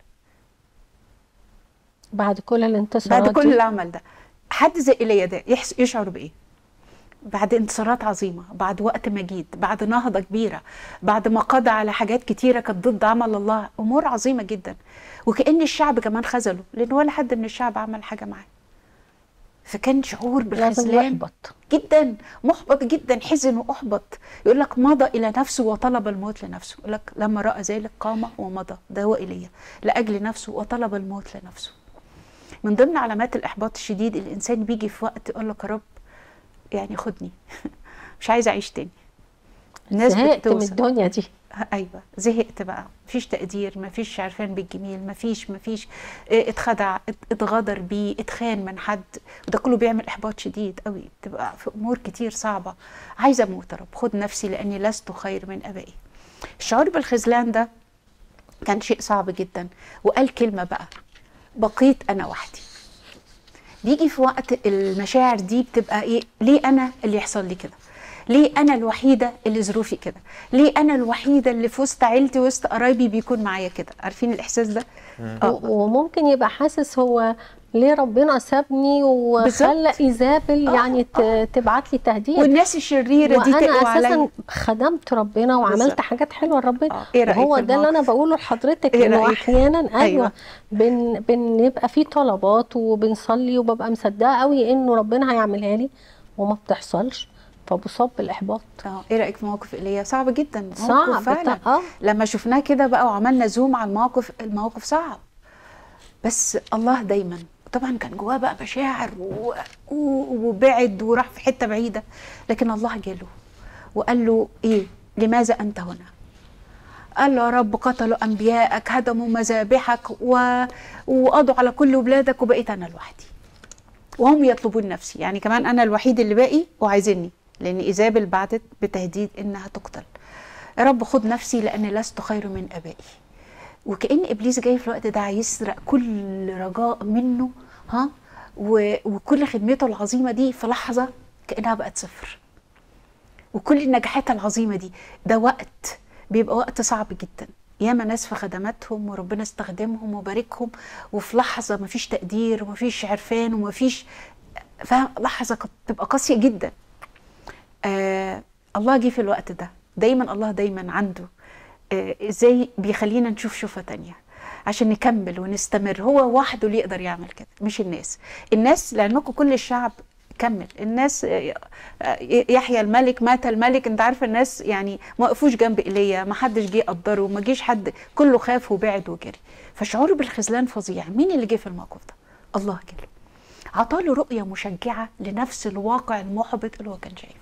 بعد كل الانتصارات بعد كل دي. العمل ده حد زي ايليا ده يحس يشعر بايه بعد انتصارات عظيمه بعد وقت مجيد بعد نهضه كبيره بعد ما قضى على حاجات كتيره كانت ضد عمل الله امور عظيمه جدا وكأن الشعب كمان خذله لان ولا حد من الشعب عمل حاجه معاه فكان شعور لازم بالخذلان يحبط جدا محبط جدا حزن واحبط يقول لك مضى الى نفسه وطلب الموت لنفسه يقول لك لما راى ذلك قام ومضى ده هو ايليا لاجل نفسه وطلب الموت لنفسه من ضمن علامات الاحباط الشديد الانسان بيجي في وقت يقول لك يا رب يعني خدني مش عايز اعيش تاني الناس زهقت من بتوصل الدنيا دي ايوه زهقت بقى مفيش تقدير مفيش عرفان بالجميل مفيش مفيش اه، اتخدع ات- اتغدر بيه اتخان من حد وده كله بيعمل احباط شديد قوي بتبقى في امور كتير صعبه عايزه اموت يا رب خد نفسي لاني لست خير من ابائي الشعور بالخذلان ده كان شيء صعب جدا وقال كلمه بقى بقيت انا وحدي بيجي في وقت المشاعر دي بتبقى ايه ليه انا اللي يحصل لي كده ليه انا الوحيده اللي ظروفي كده ليه انا الوحيده اللي في وسط عيلتي وسط قرايبي بيكون معايا كده عارفين الاحساس ده اه و- وممكن يبقى حاسس هو ليه ربنا سابني وخلى بالظبط. ايزابل آه، يعني ت- تبعت لي تهديد والناس الشريره دي وانا تقوى اساسا عليا خدمت ربنا وعملت بالظبط. حاجات حلوه لربنا آه. إيه رأيك وهو في ده اللي انا الموقف؟ بقوله لحضرتك إيه انه رأيك؟ احيانا ايوه, أيوة. بن بنبقى في طلبات وبنصلي وببقى مصدقه قوي انه ربنا هيعملها لي وما بتحصلش فبصاب بالاحباط اه ايه رايك في موقف ايليا صعب جدا موقف صعب فعلا اه لما شفناه كده بقى وعملنا زوم على الموقف الموقف صعب بس الله دايما طبعا كان جواه بقى مشاعر و... و... وبعد وراح في حته بعيده لكن الله جاله وقال له ايه لماذا انت هنا قال له يا رب قتلوا انبياءك هدموا مذابحك و... وقضوا على كل ولادك وبقيت انا لوحدي وهم يطلبون نفسي يعني كمان انا الوحيد اللي باقي وعايزيني لان ايزابل بعتت بتهديد انها تقتل يا رب خد نفسي لاني لست خير من ابائي وكأن ابليس جاي في الوقت ده يسرق كل رجاء منه ها و... وكل خدمته العظيمه دي في لحظه كانها بقت صفر وكل النجاحات العظيمه دي ده وقت بيبقى وقت صعب جدا ياما ناس في خدماتهم وربنا استخدمهم وباركهم وفي لحظه مفيش تقدير ومفيش عرفان ومفيش فاهم لحظه قد تبقى قاسيه جدا آه الله جه في الوقت ده دايما الله دايما عنده آه ازاي بيخلينا نشوف شوفه تانية عشان نكمل ونستمر هو وحده اللي يقدر يعمل كده مش الناس الناس لعلمكم كل الشعب كمل الناس آه، آه، يحيى الملك مات الملك انت عارفه الناس يعني ما وقفوش جنب ايليا ما حدش جه قدره ما جيش حد كله خاف وبعد وجري فشعوره بالخذلان فظيع مين اللي جه في الموقف ده الله جل عطاله رؤيه مشجعه لنفس الواقع المحبط اللي هو كان شايفه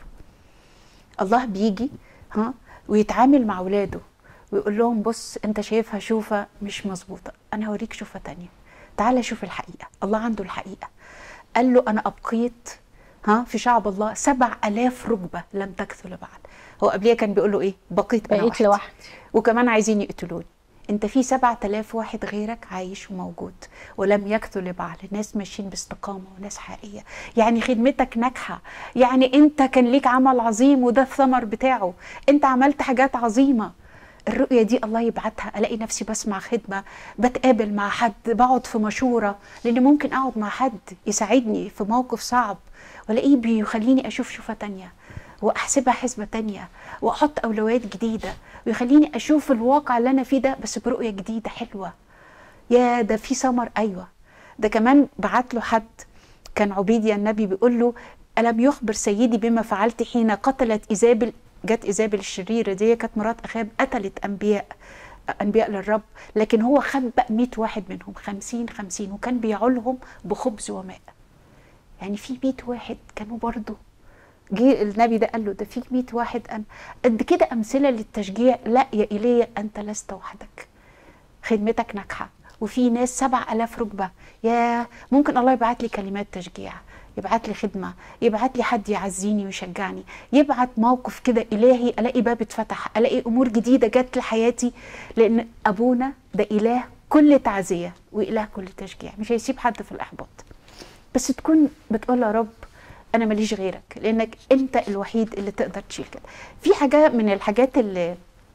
الله بيجي ها ويتعامل مع اولاده ويقول لهم بص انت شايفها شوفه مش مظبوطه انا هوريك شوفه تانية تعالى شوف الحقيقه الله عنده الحقيقه قال له انا ابقيت ها في شعب الله سبع الاف ركبه لم تكثل بعد هو قبليه كان بيقول له ايه بقيت انا بقيت وحدي. لوحدي وكمان عايزين يقتلوني انت في سبعة آلاف واحد غيرك عايش وموجود ولم يكتل بعد ناس ماشيين باستقامة وناس حقيقية يعني خدمتك ناجحة يعني انت كان ليك عمل عظيم وده الثمر بتاعه انت عملت حاجات عظيمة الرؤية دي الله يبعتها ألاقي نفسي بسمع خدمة بتقابل مع حد بقعد في مشورة لأن ممكن أقعد مع حد يساعدني في موقف صعب وألاقيه بيخليني أشوف شوفة تانية وأحسبها حسبة تانية وأحط أولويات جديدة ويخليني أشوف الواقع اللي أنا فيه ده بس برؤية جديدة حلوة يا ده في ثمر أيوة ده كمان بعت له حد كان عبيديا النبي بيقول له ألم يخبر سيدي بما فعلت حين قتلت إيزابل جت إيزابل الشريرة دي كانت مرات أخاب قتلت أنبياء أنبياء للرب لكن هو خبأ 100 واحد منهم 50 50 وكان بيعولهم بخبز وماء يعني في 100 واحد كانوا برضه جه النبي ده قال له ده فيك 100 واحد أنا قد كده أمثلة للتشجيع لا يا إيليا أنت لست وحدك خدمتك ناجحة وفي ناس سبع ألاف ركبة يا ممكن الله يبعت لي كلمات تشجيع يبعت لي خدمة يبعت لي حد يعزيني ويشجعني يبعت موقف كده إلهي ألاقي باب اتفتح ألاقي أمور جديدة جت لحياتي لأن أبونا ده إله كل تعزية وإله كل تشجيع مش هيسيب حد في الإحباط بس تكون بتقول يا رب انا ماليش غيرك لانك انت الوحيد اللي تقدر تشيل كده في حاجه من الحاجات اللي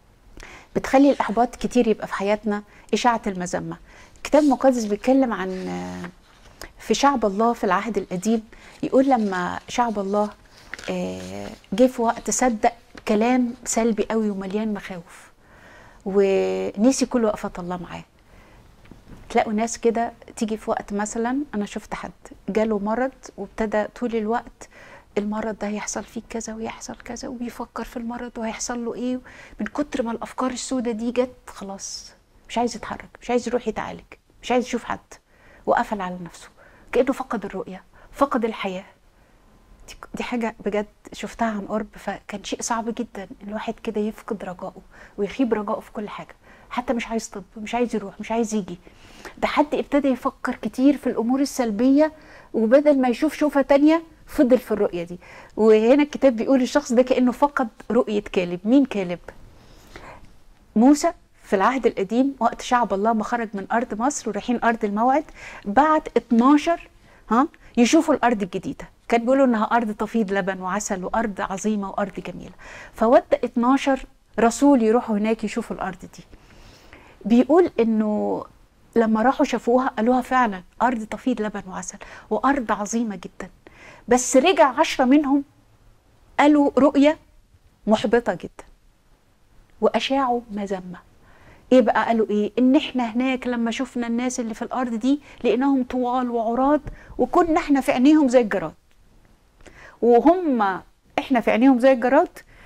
بتخلي الاحباط كتير يبقى في حياتنا اشاعه المذمه الكتاب المقدس بيتكلم عن آه، في شعب الله في العهد القديم يقول لما شعب الله آه، جه في وقت صدق كلام سلبي قوي ومليان مخاوف ونسي كل وقفه الله معاه تلاقوا ناس كده تيجي في وقت مثلا انا شفت حد جاله مرض وابتدى طول الوقت المرض ده هيحصل فيه كذا ويحصل كذا وبيفكر في المرض وهيحصل له ايه من كتر ما الافكار السوداء دي جت خلاص مش عايز يتحرك مش عايز يروح يتعالج مش عايز يشوف حد وقفل على نفسه كانه فقد الرؤيه فقد الحياه دي- دي حاجة بجد شفتها عن قرب فكان شيء صعب جدا ان الواحد كده يفقد رجائه ويخيب رجائه في كل حاجة حتى مش عايز طب مش عايز يروح مش عايز يجي ده حد ابتدى يفكر كتير في الامور السلبية وبدل ما يشوف شوفة تانية فضل في الرؤية دي وهنا الكتاب بيقول الشخص ده كأنه فقد رؤية كالب مين كالب موسى في العهد القديم وقت شعب الله ما خرج من ارض مصر ورايحين ارض الموعد بعت 12 ها يشوفوا الارض الجديده كان بيقولوا انها ارض تفيض لبن وعسل وارض عظيمه وارض جميله فود 12 رسول يروحوا هناك يشوفوا الارض دي بيقول انه لما راحوا شافوها قالوها فعلا ارض تفيض لبن وعسل وارض عظيمه جدا بس رجع عشرة منهم قالوا رؤيه محبطه جدا واشاعوا مذمه ايه بقى قالوا ايه ان احنا هناك لما شفنا الناس اللي في الارض دي لقيناهم طوال وعراض وكنا احنا في عينيهم زي الجراد وهم احنا في عينيهم زي الجراد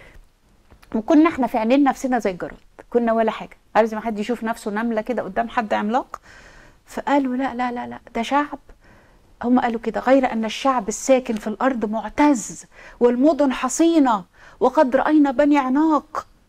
وكنا احنا في عينين نفسنا زي الجراد كنا ولا حاجه عارف زي ما حد يشوف نفسه نمله كده قدام حد عملاق فقالوا لا لا لا لا ده شعب هم قالوا كده غير ان الشعب الساكن في الارض معتز والمدن حصينه وقد راينا بني عناق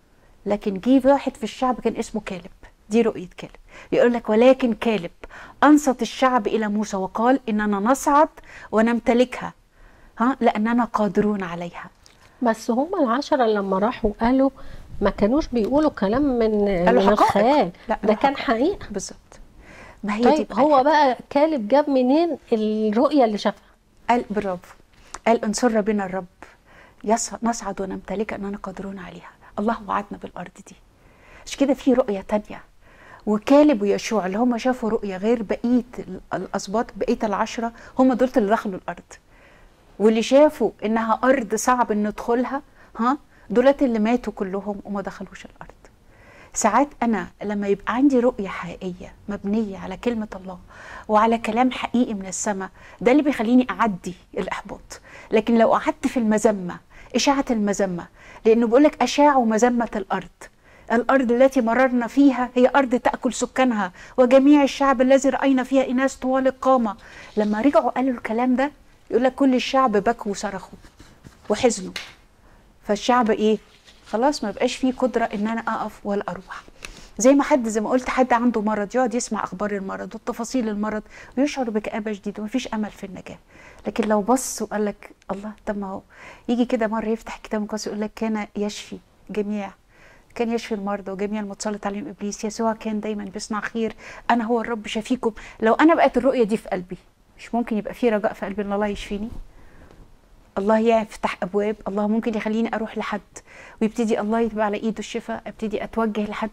لكن جه واحد في الشعب كان اسمه كالب دي رؤيه كالب يقول لك ولكن كالب انصت الشعب الى موسى وقال اننا نصعد ونمتلكها ها لاننا قادرون عليها بس هم العشرة لما راحوا قالوا ما كانوش بيقولوا كلام من قالوا من حقائق. الخيال لا، ده قالوا كان حقائق. حقيقة بالظبط ما هي دي طيب بقى هو الحاجة. بقى كالب جاب منين الرؤية اللي شافها قال برافو قال انصر بنا الرب يص- نصعد ونمتلك اننا قادرون عليها الله وعدنا بالارض دي مش كده في رؤيه تانية وكالب ويشوع اللي هم شافوا رؤيه غير بقيه ال- الاسباط بقيه العشره هم دول اللي دخلوا الارض واللي شافوا انها ارض صعب ان ندخلها ها دولت اللي ماتوا كلهم وما دخلوش الارض ساعات انا لما يبقى عندي رؤيه حقيقيه مبنيه على كلمه الله وعلى كلام حقيقي من السماء ده اللي بيخليني اعدي الاحباط لكن لو قعدت في المذمه اشاعه المذمه لانه بيقول لك اشاعوا مذمه الارض الارض التي مررنا فيها هي ارض تاكل سكانها وجميع الشعب الذي راينا فيها اناس طوال القامه لما رجعوا قالوا الكلام ده يقول لك كل الشعب بكوا وصرخوا وحزنوا فالشعب ايه خلاص ما بقاش فيه قدره ان انا اقف ولا اروح زي ما حد زي ما قلت حد عنده مرض يقعد يسمع اخبار المرض وتفاصيل المرض ويشعر بكآبه شديده ومفيش امل في النجاه لكن لو بص وقال لك الله طب ما هو يجي كده مره يفتح كتاب مقدس يقول لك كان يشفي جميع كان يشفي المرضى وجميع المتسلط عليهم ابليس يسوع كان دايما بيصنع خير انا هو الرب شفيكم لو انا بقت الرؤيه دي في قلبي مش ممكن يبقى في رجاء في قلبي ان الله يشفيني الله يفتح ابواب الله ممكن يخليني اروح لحد ويبتدي الله يبقى على ايده الشفاء ابتدي اتوجه لحد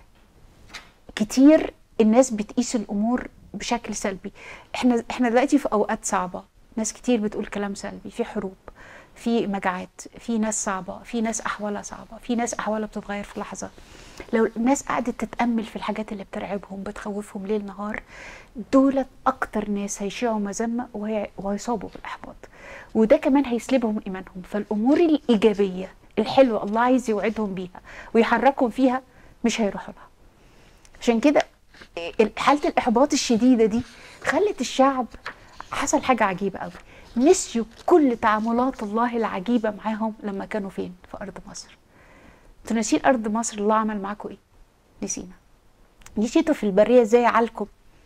كتير الناس بتقيس الامور بشكل سلبي احنا احنا دلوقتي في اوقات صعبه ناس كتير بتقول كلام سلبي في حروب في مجاعات في ناس صعبه في ناس احوالها صعبه في ناس احوالها بتتغير في لحظه لو الناس قعدت تتامل في الحاجات اللي بترعبهم بتخوفهم ليل نهار دولت اكتر ناس هيشيعوا مذمه وهي- وهيصابوا بالاحباط وده كمان هيسلبهم ايمانهم فالامور الايجابيه الحلوه الله عايز يوعدهم بيها ويحركهم فيها مش هيروحوا لها عشان كده حاله الاحباط الشديده دي خلت الشعب حصل حاجه عجيبه قوي نسيوا كل تعاملات الله العجيبه معاهم لما كانوا فين في ارض مصر انتوا ناسيين ارض مصر الله عمل معاكم ايه نسينا نسيتوا في البريه ازاي عالكم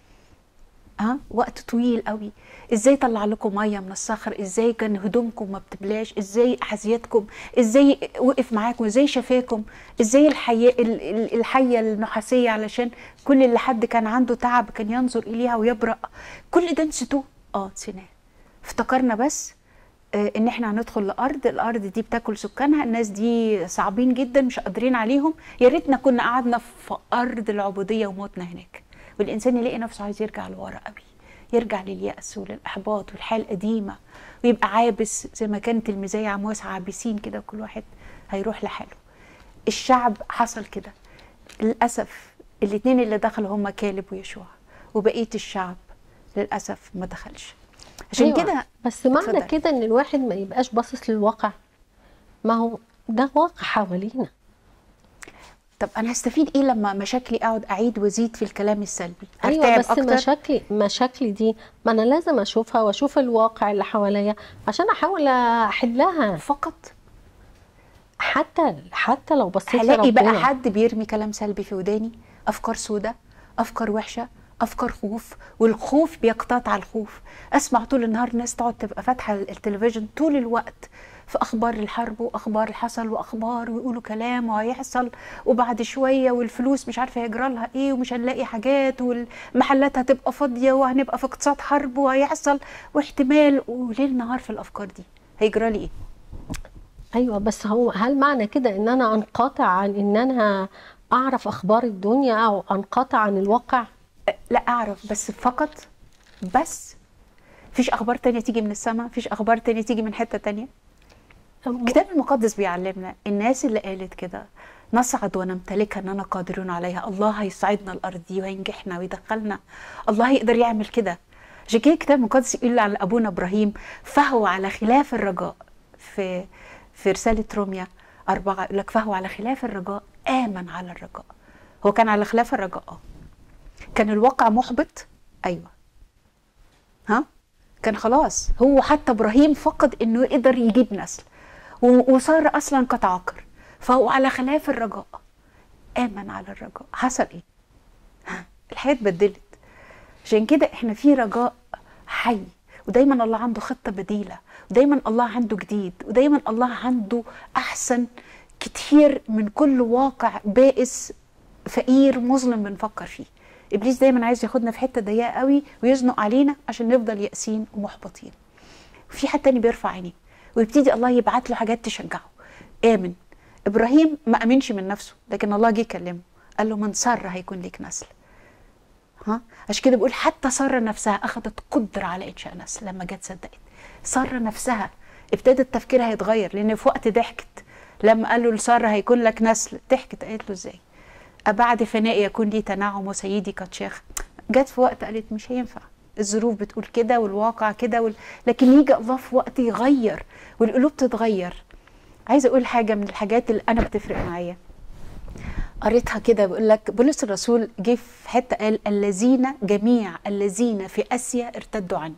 ها وقت طويل قوي ازاي طلع لكم ميه من الصخر ازاي كان هدومكم ما بتبلاش ازاي احذيتكم ازاي وقف معاكم ازاي شفاكم ازاي الحياه ال- ال- الحيه النحاسيه علشان كل اللي حد كان عنده تعب كان ينظر اليها ويبرأ كل ده نسيتوه اه نسيناه افتكرنا بس آه، ان احنا هندخل لارض الارض دي بتاكل سكانها الناس دي صعبين جدا مش قادرين عليهم يا ريتنا كنا قعدنا في ارض العبوديه وموتنا هناك والانسان يلاقي نفسه عايز يرجع لورا قوي يرجع لليأس وللإحباط والحياة القديمة ويبقى عابس زي ما كانت المزايا عمواس عابسين كده وكل واحد هيروح لحاله الشعب حصل كده للأسف الاتنين اللي دخلوا هم كالب ويشوع وبقية الشعب للأسف ما دخلش عشان أيوة، كده بس معنى اتفضل. كده ان الواحد ما يبقاش باصص للواقع ما هو ده واقع حوالينا طب انا هستفيد ايه لما مشاكلي اقعد اعيد وازيد في الكلام السلبي ايوه هرتعب بس اكتر مشاكلي مشاكلي دي ما انا لازم اشوفها واشوف الواقع اللي حواليا عشان احاول احلها فقط حتى حتى لو بصيت هلاقي بقى لربنا. حد بيرمي كلام سلبي في وداني افكار سودة افكار وحشه افكار خوف والخوف بيقتطع الخوف اسمع طول النهار ناس تقعد تبقى فاتحه التلفزيون طول الوقت في اخبار الحرب واخبار الحصل واخبار ويقولوا كلام وهيحصل وبعد شويه والفلوس مش عارفه هيجرى لها ايه ومش هنلاقي حاجات والمحلات هتبقى فاضيه وهنبقى في اقتصاد حرب وهيحصل واحتمال وليل نهار في الافكار دي هيجرى لي ايه ايوه بس هو هل معنى كده ان انا انقطع عن ان انا اعرف اخبار الدنيا او انقطع عن الواقع لا اعرف بس فقط بس مفيش اخبار تانية تيجي من السماء مفيش اخبار تانية تيجي من حتة تانية الكتاب المقدس بيعلمنا الناس اللي قالت كده نصعد ونمتلكها اننا قادرون عليها الله هيصعدنا الارض دي وهينجحنا ويدخلنا الله يقدر يعمل كده عشان كده الكتاب المقدس يقول على ابونا ابراهيم فهو على خلاف الرجاء في في رساله روميا أربعة يقول لك فهو على خلاف الرجاء آمن على الرجاء هو كان على خلاف الرجاء اه كان الواقع محبط ايوه ها كان خلاص هو حتى ابراهيم فقد انه يقدر يجيب نسل و- وصار اصلا قد عاقر فهو على خلاف الرجاء امن على الرجاء حصل ايه ها، الحياه اتبدلت عشان كده احنا في رجاء حي ودايما الله عنده خطه بديله ودايما الله عنده جديد ودايما الله عنده احسن كتير من كل واقع بائس فقير مظلم بنفكر فيه ابليس دايما عايز ياخدنا في حته ضيقه قوي ويزنق علينا عشان نفضل يائسين ومحبطين وفي حد تاني بيرفع عينيه ويبتدي الله يبعت له حاجات تشجعه امن ابراهيم ما امنش من نفسه لكن الله جه كلمه قال له من سر هيكون ليك نسل ها عشان كده بيقول حتى ساره نفسها اخذت قدره على انشاء نسل لما جت صدقت ساره نفسها ابتدت تفكيرها يتغير لان في وقت ضحكت لما قال له لساره هيكون لك نسل ضحكت قالت له ازاي أبعد فناء يكون لي تنعم وسيدي قد شاخ جت في وقت قالت مش هينفع الظروف بتقول كده والواقع كده وال... لكن يجي الله في وقت يغير والقلوب تتغير عايزه اقول حاجه من الحاجات اللي انا بتفرق معايا قريتها كده بيقول لك بولس الرسول جه في حته قال الذين جميع الذين في اسيا ارتدوا عني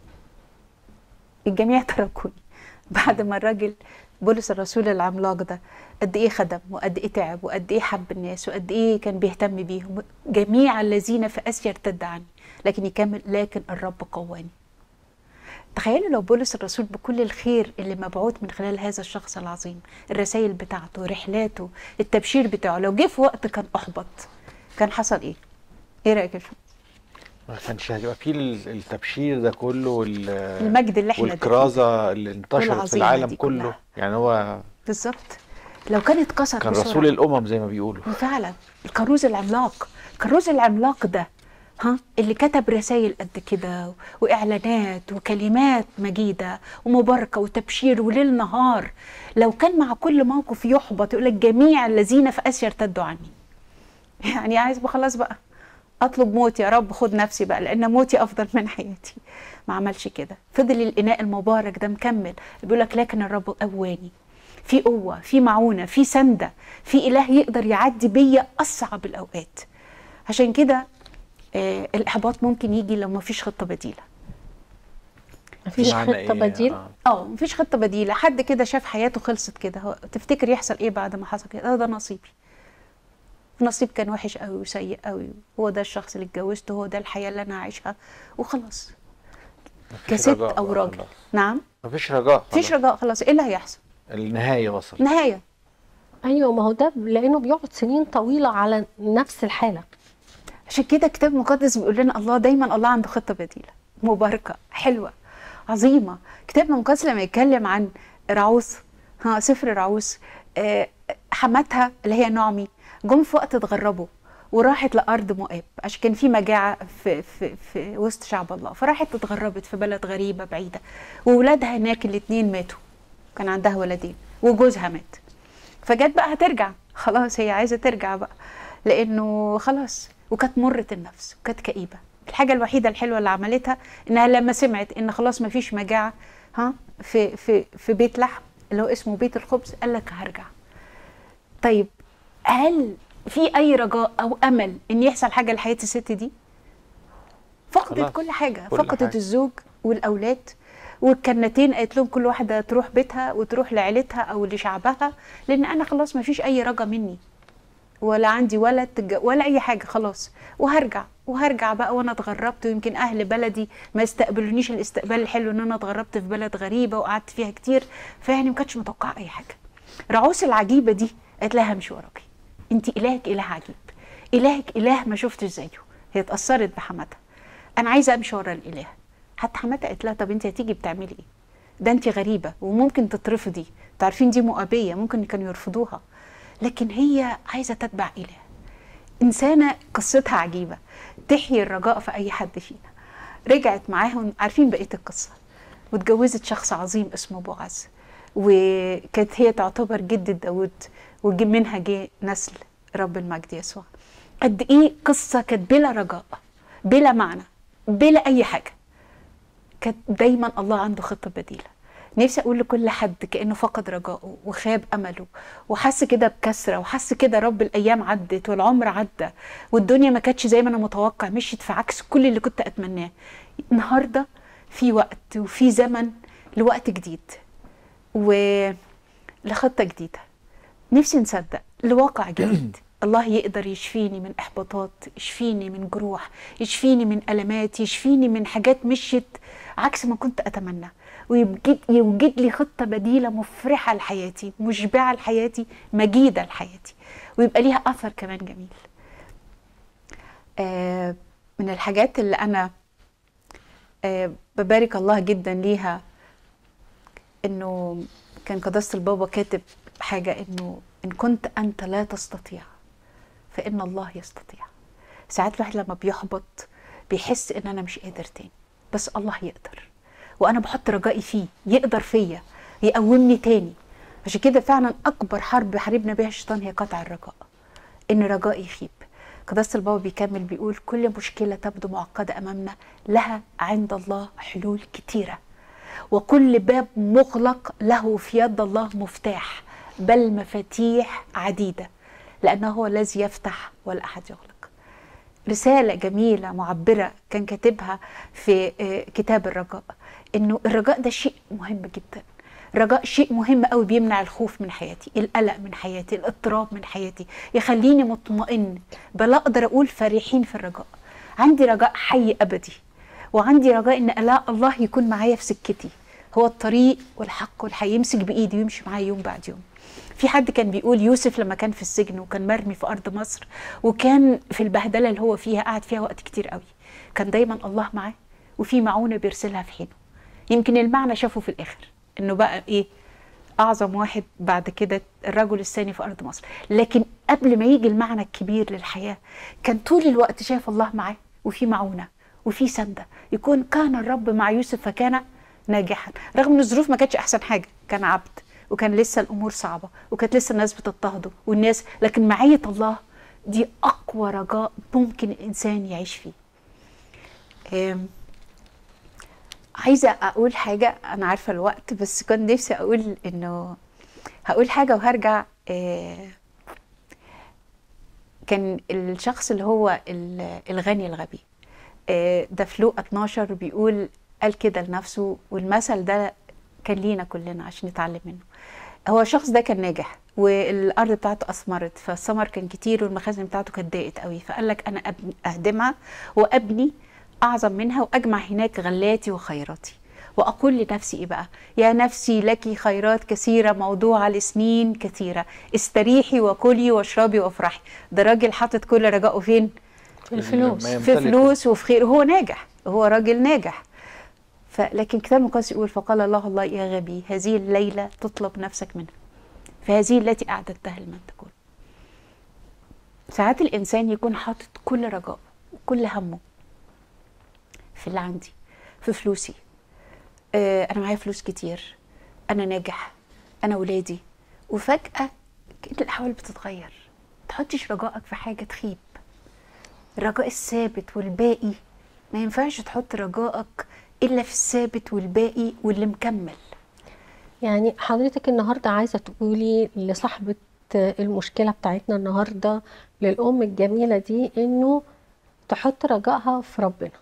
الجميع تركوني بعد ما الراجل بولس الرسول العملاق ده قد ايه خدم وقد ايه تعب وقد ايه حب الناس وقد ايه كان بيهتم بيهم جميع الذين في اسيا ارتد عني لكن يكمل لكن الرب قواني تخيلوا لو بولس الرسول بكل الخير اللي مبعوث من خلال هذا الشخص العظيم الرسائل بتاعته رحلاته التبشير بتاعه لو جه في وقت كان احبط كان حصل ايه ايه رايك يا فندم؟ ما كانش هيبقى فيه ال- التبشير ده كله وال- المجد اللي احنا والكرازه اللي انتشرت في والعظيمة العالم دي كله كلها. يعني هو بالظبط لو كان اتكسر كان بسرعة. رسول الامم زي ما بيقولوا فعلا الكروز العملاق الكروز العملاق ده ها اللي كتب رسائل قد كده واعلانات وكلمات مجيده ومباركه وتبشير وليل نهار لو كان مع كل موقف يحبط يقول لك جميع الذين في اسيا ارتدوا عني يعني عايز بقى خلاص بقى اطلب موت يا رب خد نفسي بقى لان موتي افضل من حياتي ما عملش كده فضل الاناء المبارك ده مكمل بيقول لك لكن الرب قواني في قوه في معونه في سنده في اله يقدر يعدي بيا اصعب الاوقات عشان كده آه الاحباط ممكن يجي لو ما فيش خطه بديله مفيش بمعنى خطه إيه؟ بديل آه. اه مفيش خطه بديله حد كده شاف حياته خلصت كده هو تفتكر يحصل ايه بعد ما حصل كده آه ده نصيبي نصيب كان وحش قوي وسيء قوي هو ده الشخص اللي اتجوزته هو ده الحياه اللي انا عايشها وخلاص مفيش كست رجاء او بقى راجل خلاص. نعم مفيش رجاء مفيش خلاص. رجاء خلاص ايه اللي هيحصل النهايه وصل نهايه ايوه ما هو ده لانه بيقعد سنين طويله على نفس الحاله عشان كده الكتاب المقدس بيقول لنا الله دايما الله عنده خطه بديله مباركه حلوه عظيمه الكتاب المقدس لما يتكلم عن رعوث ها سفر رعوث آه، حماتها اللي هي نعمي جم في وقت اتغربوا وراحت لارض مؤاب عشان كان في مجاعه في في في وسط شعب الله فراحت اتغربت في بلد غريبه بعيده وولادها هناك الاثنين ماتوا كان عندها ولدين وجوزها مات فجت بقى هترجع خلاص هي عايزه ترجع بقى لانه خلاص وكانت مرة النفس وكانت كئيبه الحاجه الوحيده الحلوه اللي عملتها انها لما سمعت ان خلاص ما فيش مجاعه ها في في في بيت لحم اللي هو اسمه بيت الخبز قال لك هرجع طيب هل في اي رجاء او امل ان يحصل حاجه لحياه الست دي فقدت خلاص. كل حاجه كل فقدت حاجة. الزوج والاولاد والكنتين قالت لهم كل واحده تروح بيتها وتروح لعيلتها او لشعبها لان انا خلاص ما فيش اي رجا مني ولا عندي ولد تج- ولا اي حاجه خلاص وهرجع وهرجع بقى وانا اتغربت ويمكن اهل بلدي ما يستقبلونيش الاستقبال الحلو ان انا اتغربت في بلد غريبه وقعدت فيها كتير فيعني ما كانتش متوقعه اي حاجه رعوس العجيبه دي قالت لها همشي وراكي انت الهك اله عجيب الهك اله ما شفتش زيه هي اتاثرت بحماتها انا عايزه امشي ورا الاله حتى حماتها قالت لها طب انت هتيجي بتعملي ايه ده انت غريبه وممكن تترفضي تعرفين دي مؤابيه ممكن كانوا يرفضوها لكن هي عايزه تتبع اله انسانه قصتها عجيبه تحيي الرجاء في اي حد فينا رجعت معاهم عارفين بقيه القصه واتجوزت شخص عظيم اسمه بوعز وكانت هي تعتبر جدة داود وجي منها جه نسل رب المجد يسوع قد ايه قصه كانت بلا رجاء بلا معنى بلا اي حاجه كانت دايما الله عنده خطه بديله نفسي اقول لكل حد كانه فقد رجائه وخاب امله وحس كده بكسره وحس كده رب الايام عدت والعمر عدى والدنيا ما كانتش زي ما انا متوقع مشيت في عكس كل اللي كنت اتمناه النهارده في وقت وفي زمن لوقت جديد ولخطه جديده نفسي نصدق لواقع جديد الله يقدر يشفيني من احباطات يشفيني من جروح يشفيني من المات يشفيني من حاجات مشيت عكس ما كنت اتمنى ويوجد يوجد لي خطه بديله مفرحه لحياتي مشبعه لحياتي مجيده لحياتي ويبقى ليها اثر كمان جميل آه من الحاجات اللي انا آه ببارك الله جدا ليها انه كان قداسه البابا كاتب حاجه انه ان كنت انت لا تستطيع فان الله يستطيع ساعات الواحد لما بيحبط بيحس ان انا مش قادر تاني بس الله يقدر وانا بحط رجائي فيه يقدر فيا يقومني تاني عشان كده فعلا اكبر حرب حاربنا بيها الشيطان هي قطع الرجاء ان رجائي يخيب قداسه البابا بيكمل بيقول كل مشكله تبدو معقده امامنا لها عند الله حلول كتيره وكل باب مغلق له في يد الله مفتاح بل مفاتيح عديده لانه هو الذي يفتح ولا احد يغلق رساله جميله معبره كان كاتبها في آه، كتاب الرجاء انه الرجاء ده شيء مهم جدا الرجاء شيء مهم قوي بيمنع الخوف من حياتي القلق من حياتي الاضطراب من حياتي يخليني مطمئن بل اقدر اقول فرحين في الرجاء عندي رجاء حي ابدي وعندي رجاء ان الاء الله يكون معايا في سكتي هو الطريق والحق والحي يمسك بايدي ويمشي معايا يوم بعد يوم في حد كان بيقول يوسف لما كان في السجن وكان مرمي في ارض مصر وكان في البهدله اللي هو فيها قعد فيها وقت كتير قوي كان دايما الله معاه وفي معونه بيرسلها في حينه يمكن المعنى شافه في الاخر انه بقى ايه اعظم واحد بعد كده الرجل الثاني في ارض مصر لكن قبل ما يجي المعنى الكبير للحياه كان طول الوقت شايف الله معاه وفي معونه وفي سنده يكون كان الرب مع يوسف فكان ناجحا رغم ان الظروف ما كانتش احسن حاجه كان عبد وكان لسه الامور صعبه وكانت لسه الناس بتضطهده والناس لكن معيه الله دي اقوى رجاء ممكن الانسان يعيش فيه أم، عايزه اقول حاجه انا عارفه الوقت بس كنت نفسي اقول انه هقول حاجه وهرجع آه، كان الشخص اللي هو ال- الغني الغبي آه، ده في لوقا 12 بيقول قال كده لنفسه والمثل ده كان لينا كلنا عشان نتعلم منه هو الشخص ده كان ناجح والارض بتاعته اثمرت فالثمر كان كتير والمخازن بتاعته كانت ضاقت قوي فقال لك انا أبني اهدمها وابني اعظم منها واجمع هناك غلاتي وخيراتي واقول لنفسي ايه بقى يا نفسي لك خيرات كثيره موضوعه لسنين كثيره استريحي وكلي واشربي وافرحي ده راجل حاطط كل رجائه فين في الفلوس ما في يمتلكه. فلوس وفي خير هو ناجح هو راجل ناجح فلكن الكتاب المقدس يقول فقال الله الله يا غبي هذه الليلة تطلب نفسك منها فهذه التي أعددتها لمن تكون ساعات الإنسان يكون حاطط كل رجاء وكل همه في اللي عندي في فلوسي آه أنا معايا فلوس كتير أنا ناجح أنا ولادي وفجأة كأن الأحوال بتتغير تحطش رجائك في حاجة تخيب الرجاء الثابت والباقي ما ينفعش تحط رجائك الا في الثابت والباقي واللي مكمل يعني حضرتك النهارده عايزه تقولي لصاحبه المشكله بتاعتنا النهارده للام الجميله دي انه تحط رجائها في ربنا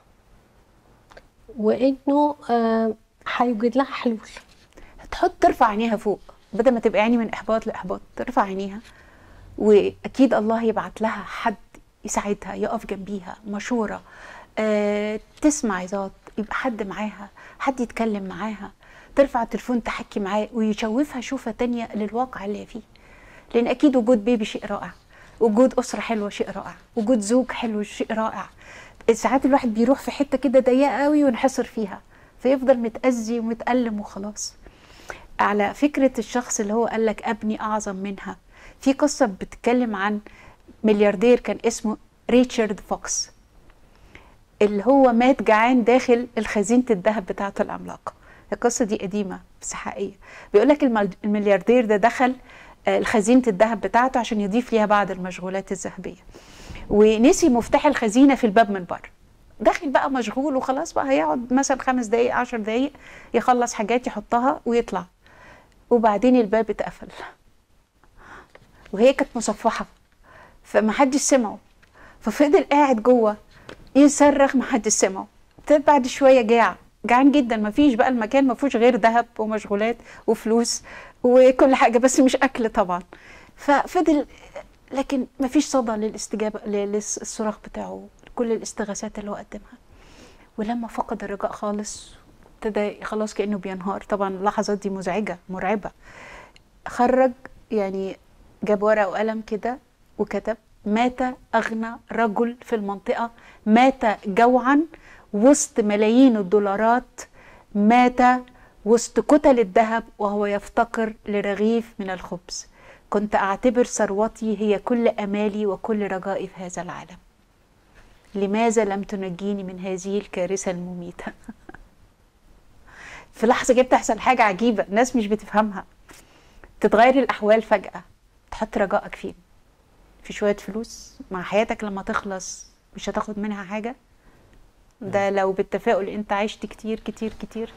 وانه آه، هيوجد لها حلول تحط ترفع عينيها فوق بدل ما تبقى عيني من احباط لاحباط ترفع عينيها واكيد الله يبعت لها حد يساعدها يقف جنبيها مشوره آه، تسمع عظات يبقى حد معاها حد يتكلم معاها ترفع التليفون تحكي معاه ويشوفها شوفة تانية للواقع اللي هي فيه لان اكيد وجود بيبي شيء رائع وجود اسره حلوه شيء رائع وجود زوج حلو شيء رائع ساعات الواحد بيروح في حته كده ضيقه قوي وينحصر فيها فيفضل متاذي ومتالم وخلاص على فكره الشخص اللي هو قال لك ابني اعظم منها في قصه بتتكلم عن ملياردير كان اسمه ريتشارد فوكس اللي هو مات جعان داخل الخزينه الذهب بتاعته العملاقه القصه دي قديمه بس حقيقيه بيقول لك المل- الملياردير ده دخل آه، خزينه الذهب بتاعته عشان يضيف ليها بعض المشغولات الذهبيه ونسي مفتاح الخزينه في الباب من بره داخل بقى مشغول وخلاص بقى هيقعد مثلا خمس دقايق عشر دقايق يخلص حاجات يحطها ويطلع وبعدين الباب اتقفل وهي كانت مصفحه فمحدش سمعه ففضل قاعد جوه يصرخ محدش سمعه ابتدى بعد شويه جاع جعان جدا مفيش بقى المكان ما فيهوش غير ذهب ومشغولات وفلوس وكل حاجه بس مش اكل طبعا ففضل لكن مفيش صدى للاستجابه ل- للصراخ بتاعه كل الاستغاثات اللي هو قدمها ولما فقد الرجاء خالص ابتدى خلاص كانه بينهار طبعا اللحظات دي مزعجه مرعبه خرج يعني جاب ورقه وقلم كده وكتب مات اغنى رجل في المنطقه مات جوعا وسط ملايين الدولارات مات وسط كتل الذهب وهو يفتقر لرغيف من الخبز كنت اعتبر ثروتي هي كل امالي وكل رجائي في هذا العالم لماذا لم تنجيني من هذه الكارثه المميته في لحظه كده بتحصل حاجه عجيبه الناس مش بتفهمها تتغير الاحوال فجاه تحط رجائك فين في شويه فلوس مع حياتك لما تخلص مش هتاخد منها حاجه ده لو بالتفاؤل انت عشت كتير كتير كتير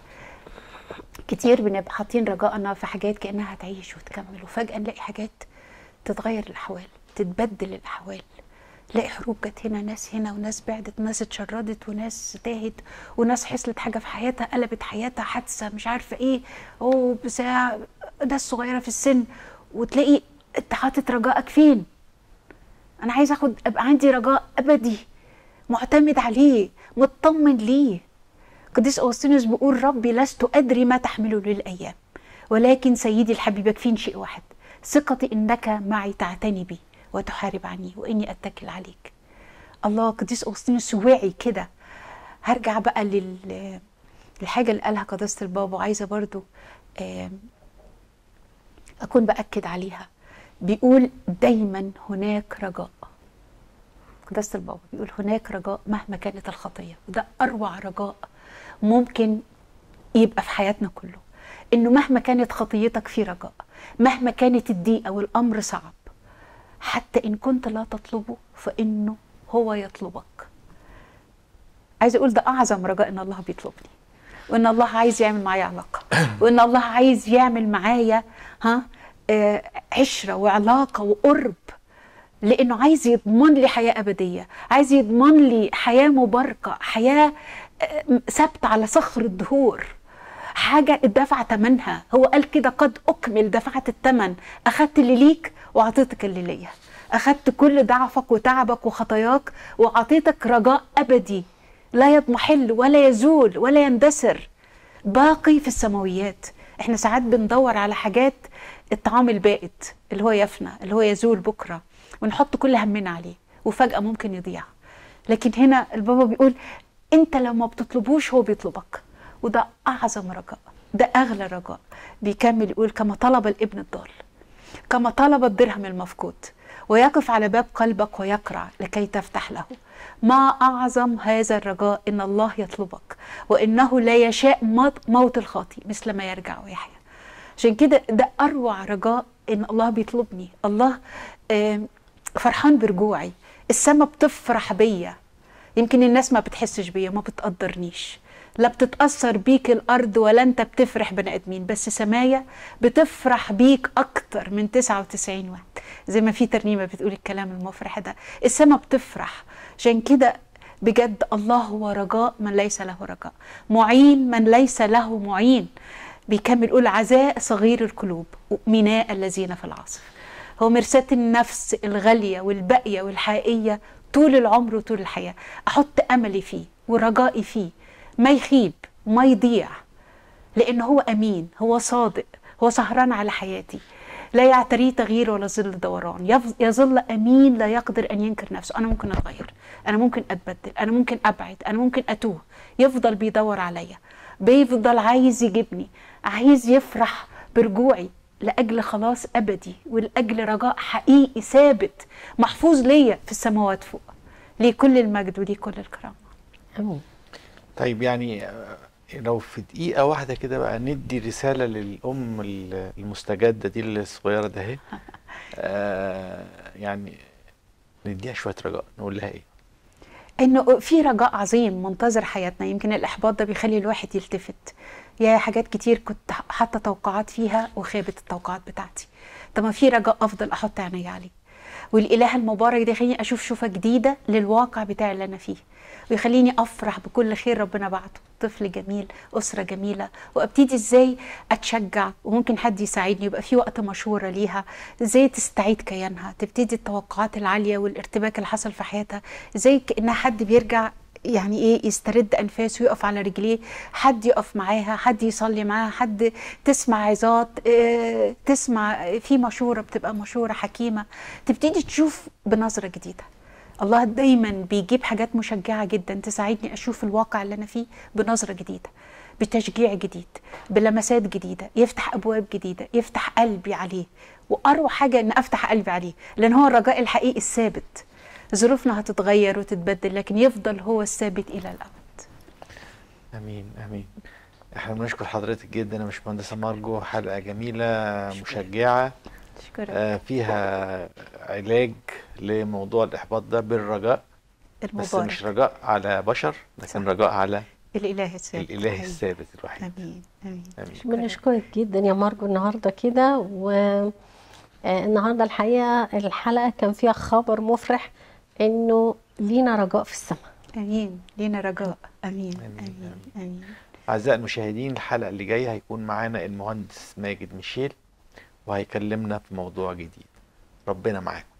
كتير بنبقى حاطين رجائنا في حاجات كانها هتعيش وتكمل وفجاه نلاقي حاجات تتغير الاحوال تتبدل الاحوال تلاقي حروب جت هنا ناس هنا وناس بعدت وناس اتشردت وناس تاهت وناس حصلت حاجه في حياتها قلبت حياتها حادثه مش عارفه ايه او بتاع ناس صغيره في السن وتلاقي انت حاطط رجائك فين انا عايز اخد ابقى عندي رجاء ابدي معتمد عليه مطمن ليه قديس اغسطينوس بيقول ربي لست ادري ما تحمله لي الايام ولكن سيدي الحبيب يكفيني شيء واحد ثقتي انك معي تعتني بي وتحارب عني واني اتكل عليك الله قديس اغسطينوس واعي كده هرجع بقى لل الحاجة اللي قالها قداسة البابا وعايزة برضو آم، أكون بأكد عليها بيقول دايما هناك رجاء قداسة البابا بيقول هناك رجاء مهما كانت الخطية وده أروع رجاء ممكن يبقى في حياتنا كله إنه مهما كانت خطيتك في رجاء مهما كانت الضيقة والأمر صعب حتى إن كنت لا تطلبه فإنه هو يطلبك عايز اقول ده اعظم رجاء ان الله بيطلبني وان الله عايز يعمل معايا علاقه وان الله عايز يعمل معايا ها آه، عشره وعلاقه وقرب لانه عايز يضمن لي حياه ابديه عايز يضمن لي حياه مباركه حياه آه، ثابته على صخر الدهور حاجه اتدفع ثمنها هو قال كده قد اكمل دفعت الثمن اخدت اللي ليك واعطيتك اللي ليا اخدت كل ضعفك وتعبك وخطاياك واعطيتك رجاء ابدي لا يضمحل ولا يزول ولا يندثر باقي في السماويات احنا ساعات بندور على حاجات الطعام البائت اللي هو يفنى اللي هو يزول بكره ونحط كل همنا عليه وفجاه ممكن يضيع لكن هنا البابا بيقول انت لو ما بتطلبوش هو بيطلبك وده اعظم رجاء ده اغلى رجاء بيكمل يقول كما طلب الابن الضال كما طلب الدرهم المفقود ويقف على باب قلبك ويقرع لكي تفتح له ما أعظم هذا الرجاء إن الله يطلبك وإنه لا يشاء موت- موت الخاطي مثل ما يرجع ويحيا عشان كده ده أروع رجاء إن الله بيطلبني الله آم، فرحان برجوعي السما بتفرح بيا يمكن الناس ما بتحسش بيا ما بتقدرنيش لا بتتأثر بيك الأرض ولا أنت بتفرح بني آدمين بس سمايا بتفرح بيك أكتر من 99 واحد زي ما في ترنيمة بتقول الكلام المفرح ده السما بتفرح عشان كده بجد الله هو رجاء من ليس له رجاء معين من ليس له معين بيكمل يقول عزاء صغير القلوب ميناء الذين في العاصف هو مرساة النفس الغالية والباقية والحقيقية طول العمر وطول الحياة أحط أملي فيه ورجائي فيه ما يخيب ما يضيع لأن هو أمين هو صادق هو سهران على حياتي لا يعتريه تغيير ولا ظل دوران يف- يظل أمين لا يقدر أن ينكر نفسه أنا ممكن أتغير أنا ممكن أتبدل أنا ممكن أبعد أنا ممكن أتوه يفضل بيدور عليا بيفضل عايز يجيبني عايز يفرح برجوعي لأجل خلاص أبدي ولأجل رجاء حقيقي ثابت محفوظ ليا في السماوات فوق ليه كل المجد وليه كل الكرامة امين طيب يعني آه، لو في دقيقة واحدة كده بقى ندي رسالة للأم ال- المستجدة دي الصغيرة ده اهي آه، يعني نديها شوية رجاء نقول لها ايه؟ انه في رجاء عظيم منتظر حياتنا يمكن الاحباط ده بيخلي الواحد يلتفت يا حاجات كتير كنت حاطه توقعات فيها وخابت التوقعات بتاعتي طب ما في رجاء افضل احط عيني عليه والاله المبارك ده يخليني اشوف شوفه جديده للواقع بتاعي اللي انا فيه ويخليني افرح بكل خير ربنا بعته طفل جميل اسره جميله وابتدي ازاي اتشجع وممكن حد يساعدني يبقى في وقت مشوره ليها ازاي تستعيد كيانها تبتدي التوقعات العاليه والارتباك اللي حصل في حياتها ازاي كانها حد بيرجع يعني ايه يسترد انفاسه ويقف على رجليه حد يقف معاها حد يصلي معاها حد تسمع عظات اه تسمع في مشوره بتبقى مشوره حكيمه تبتدي تشوف بنظره جديده الله دايما بيجيب حاجات مشجعه جدا تساعدني اشوف الواقع اللي انا فيه بنظره جديده بتشجيع جديد بلمسات جديده يفتح ابواب جديده يفتح قلبي عليه واروع حاجه ان افتح قلبي عليه لان هو الرجاء الحقيقي الثابت ظروفنا هتتغير وتتبدل لكن يفضل هو الثابت الى الابد امين امين احنا بنشكر حضرتك جدا يا باشمهندسه مارجو حلقه جميله مشجعه شكرا آه، فيها علاج لموضوع الاحباط ده بالرجاء بس المبارك مش رجاء على بشر لكن صح. رجاء على الاله الثابت الاله حقيقي. الثابت الوحيد امين امين امين بنشكرك جدا يا مارجو النهارده كده و آه، النهارده الحقيقه الحلقه كان فيها خبر مفرح انه لينا رجاء في السماء امين لينا رجاء امين آمين، امين امين أعزائي المشاهدين الحلقة اللي جاية هيكون معانا المهندس ماجد ميشيل وهيكلمنا في موضوع جديد ربنا معاكم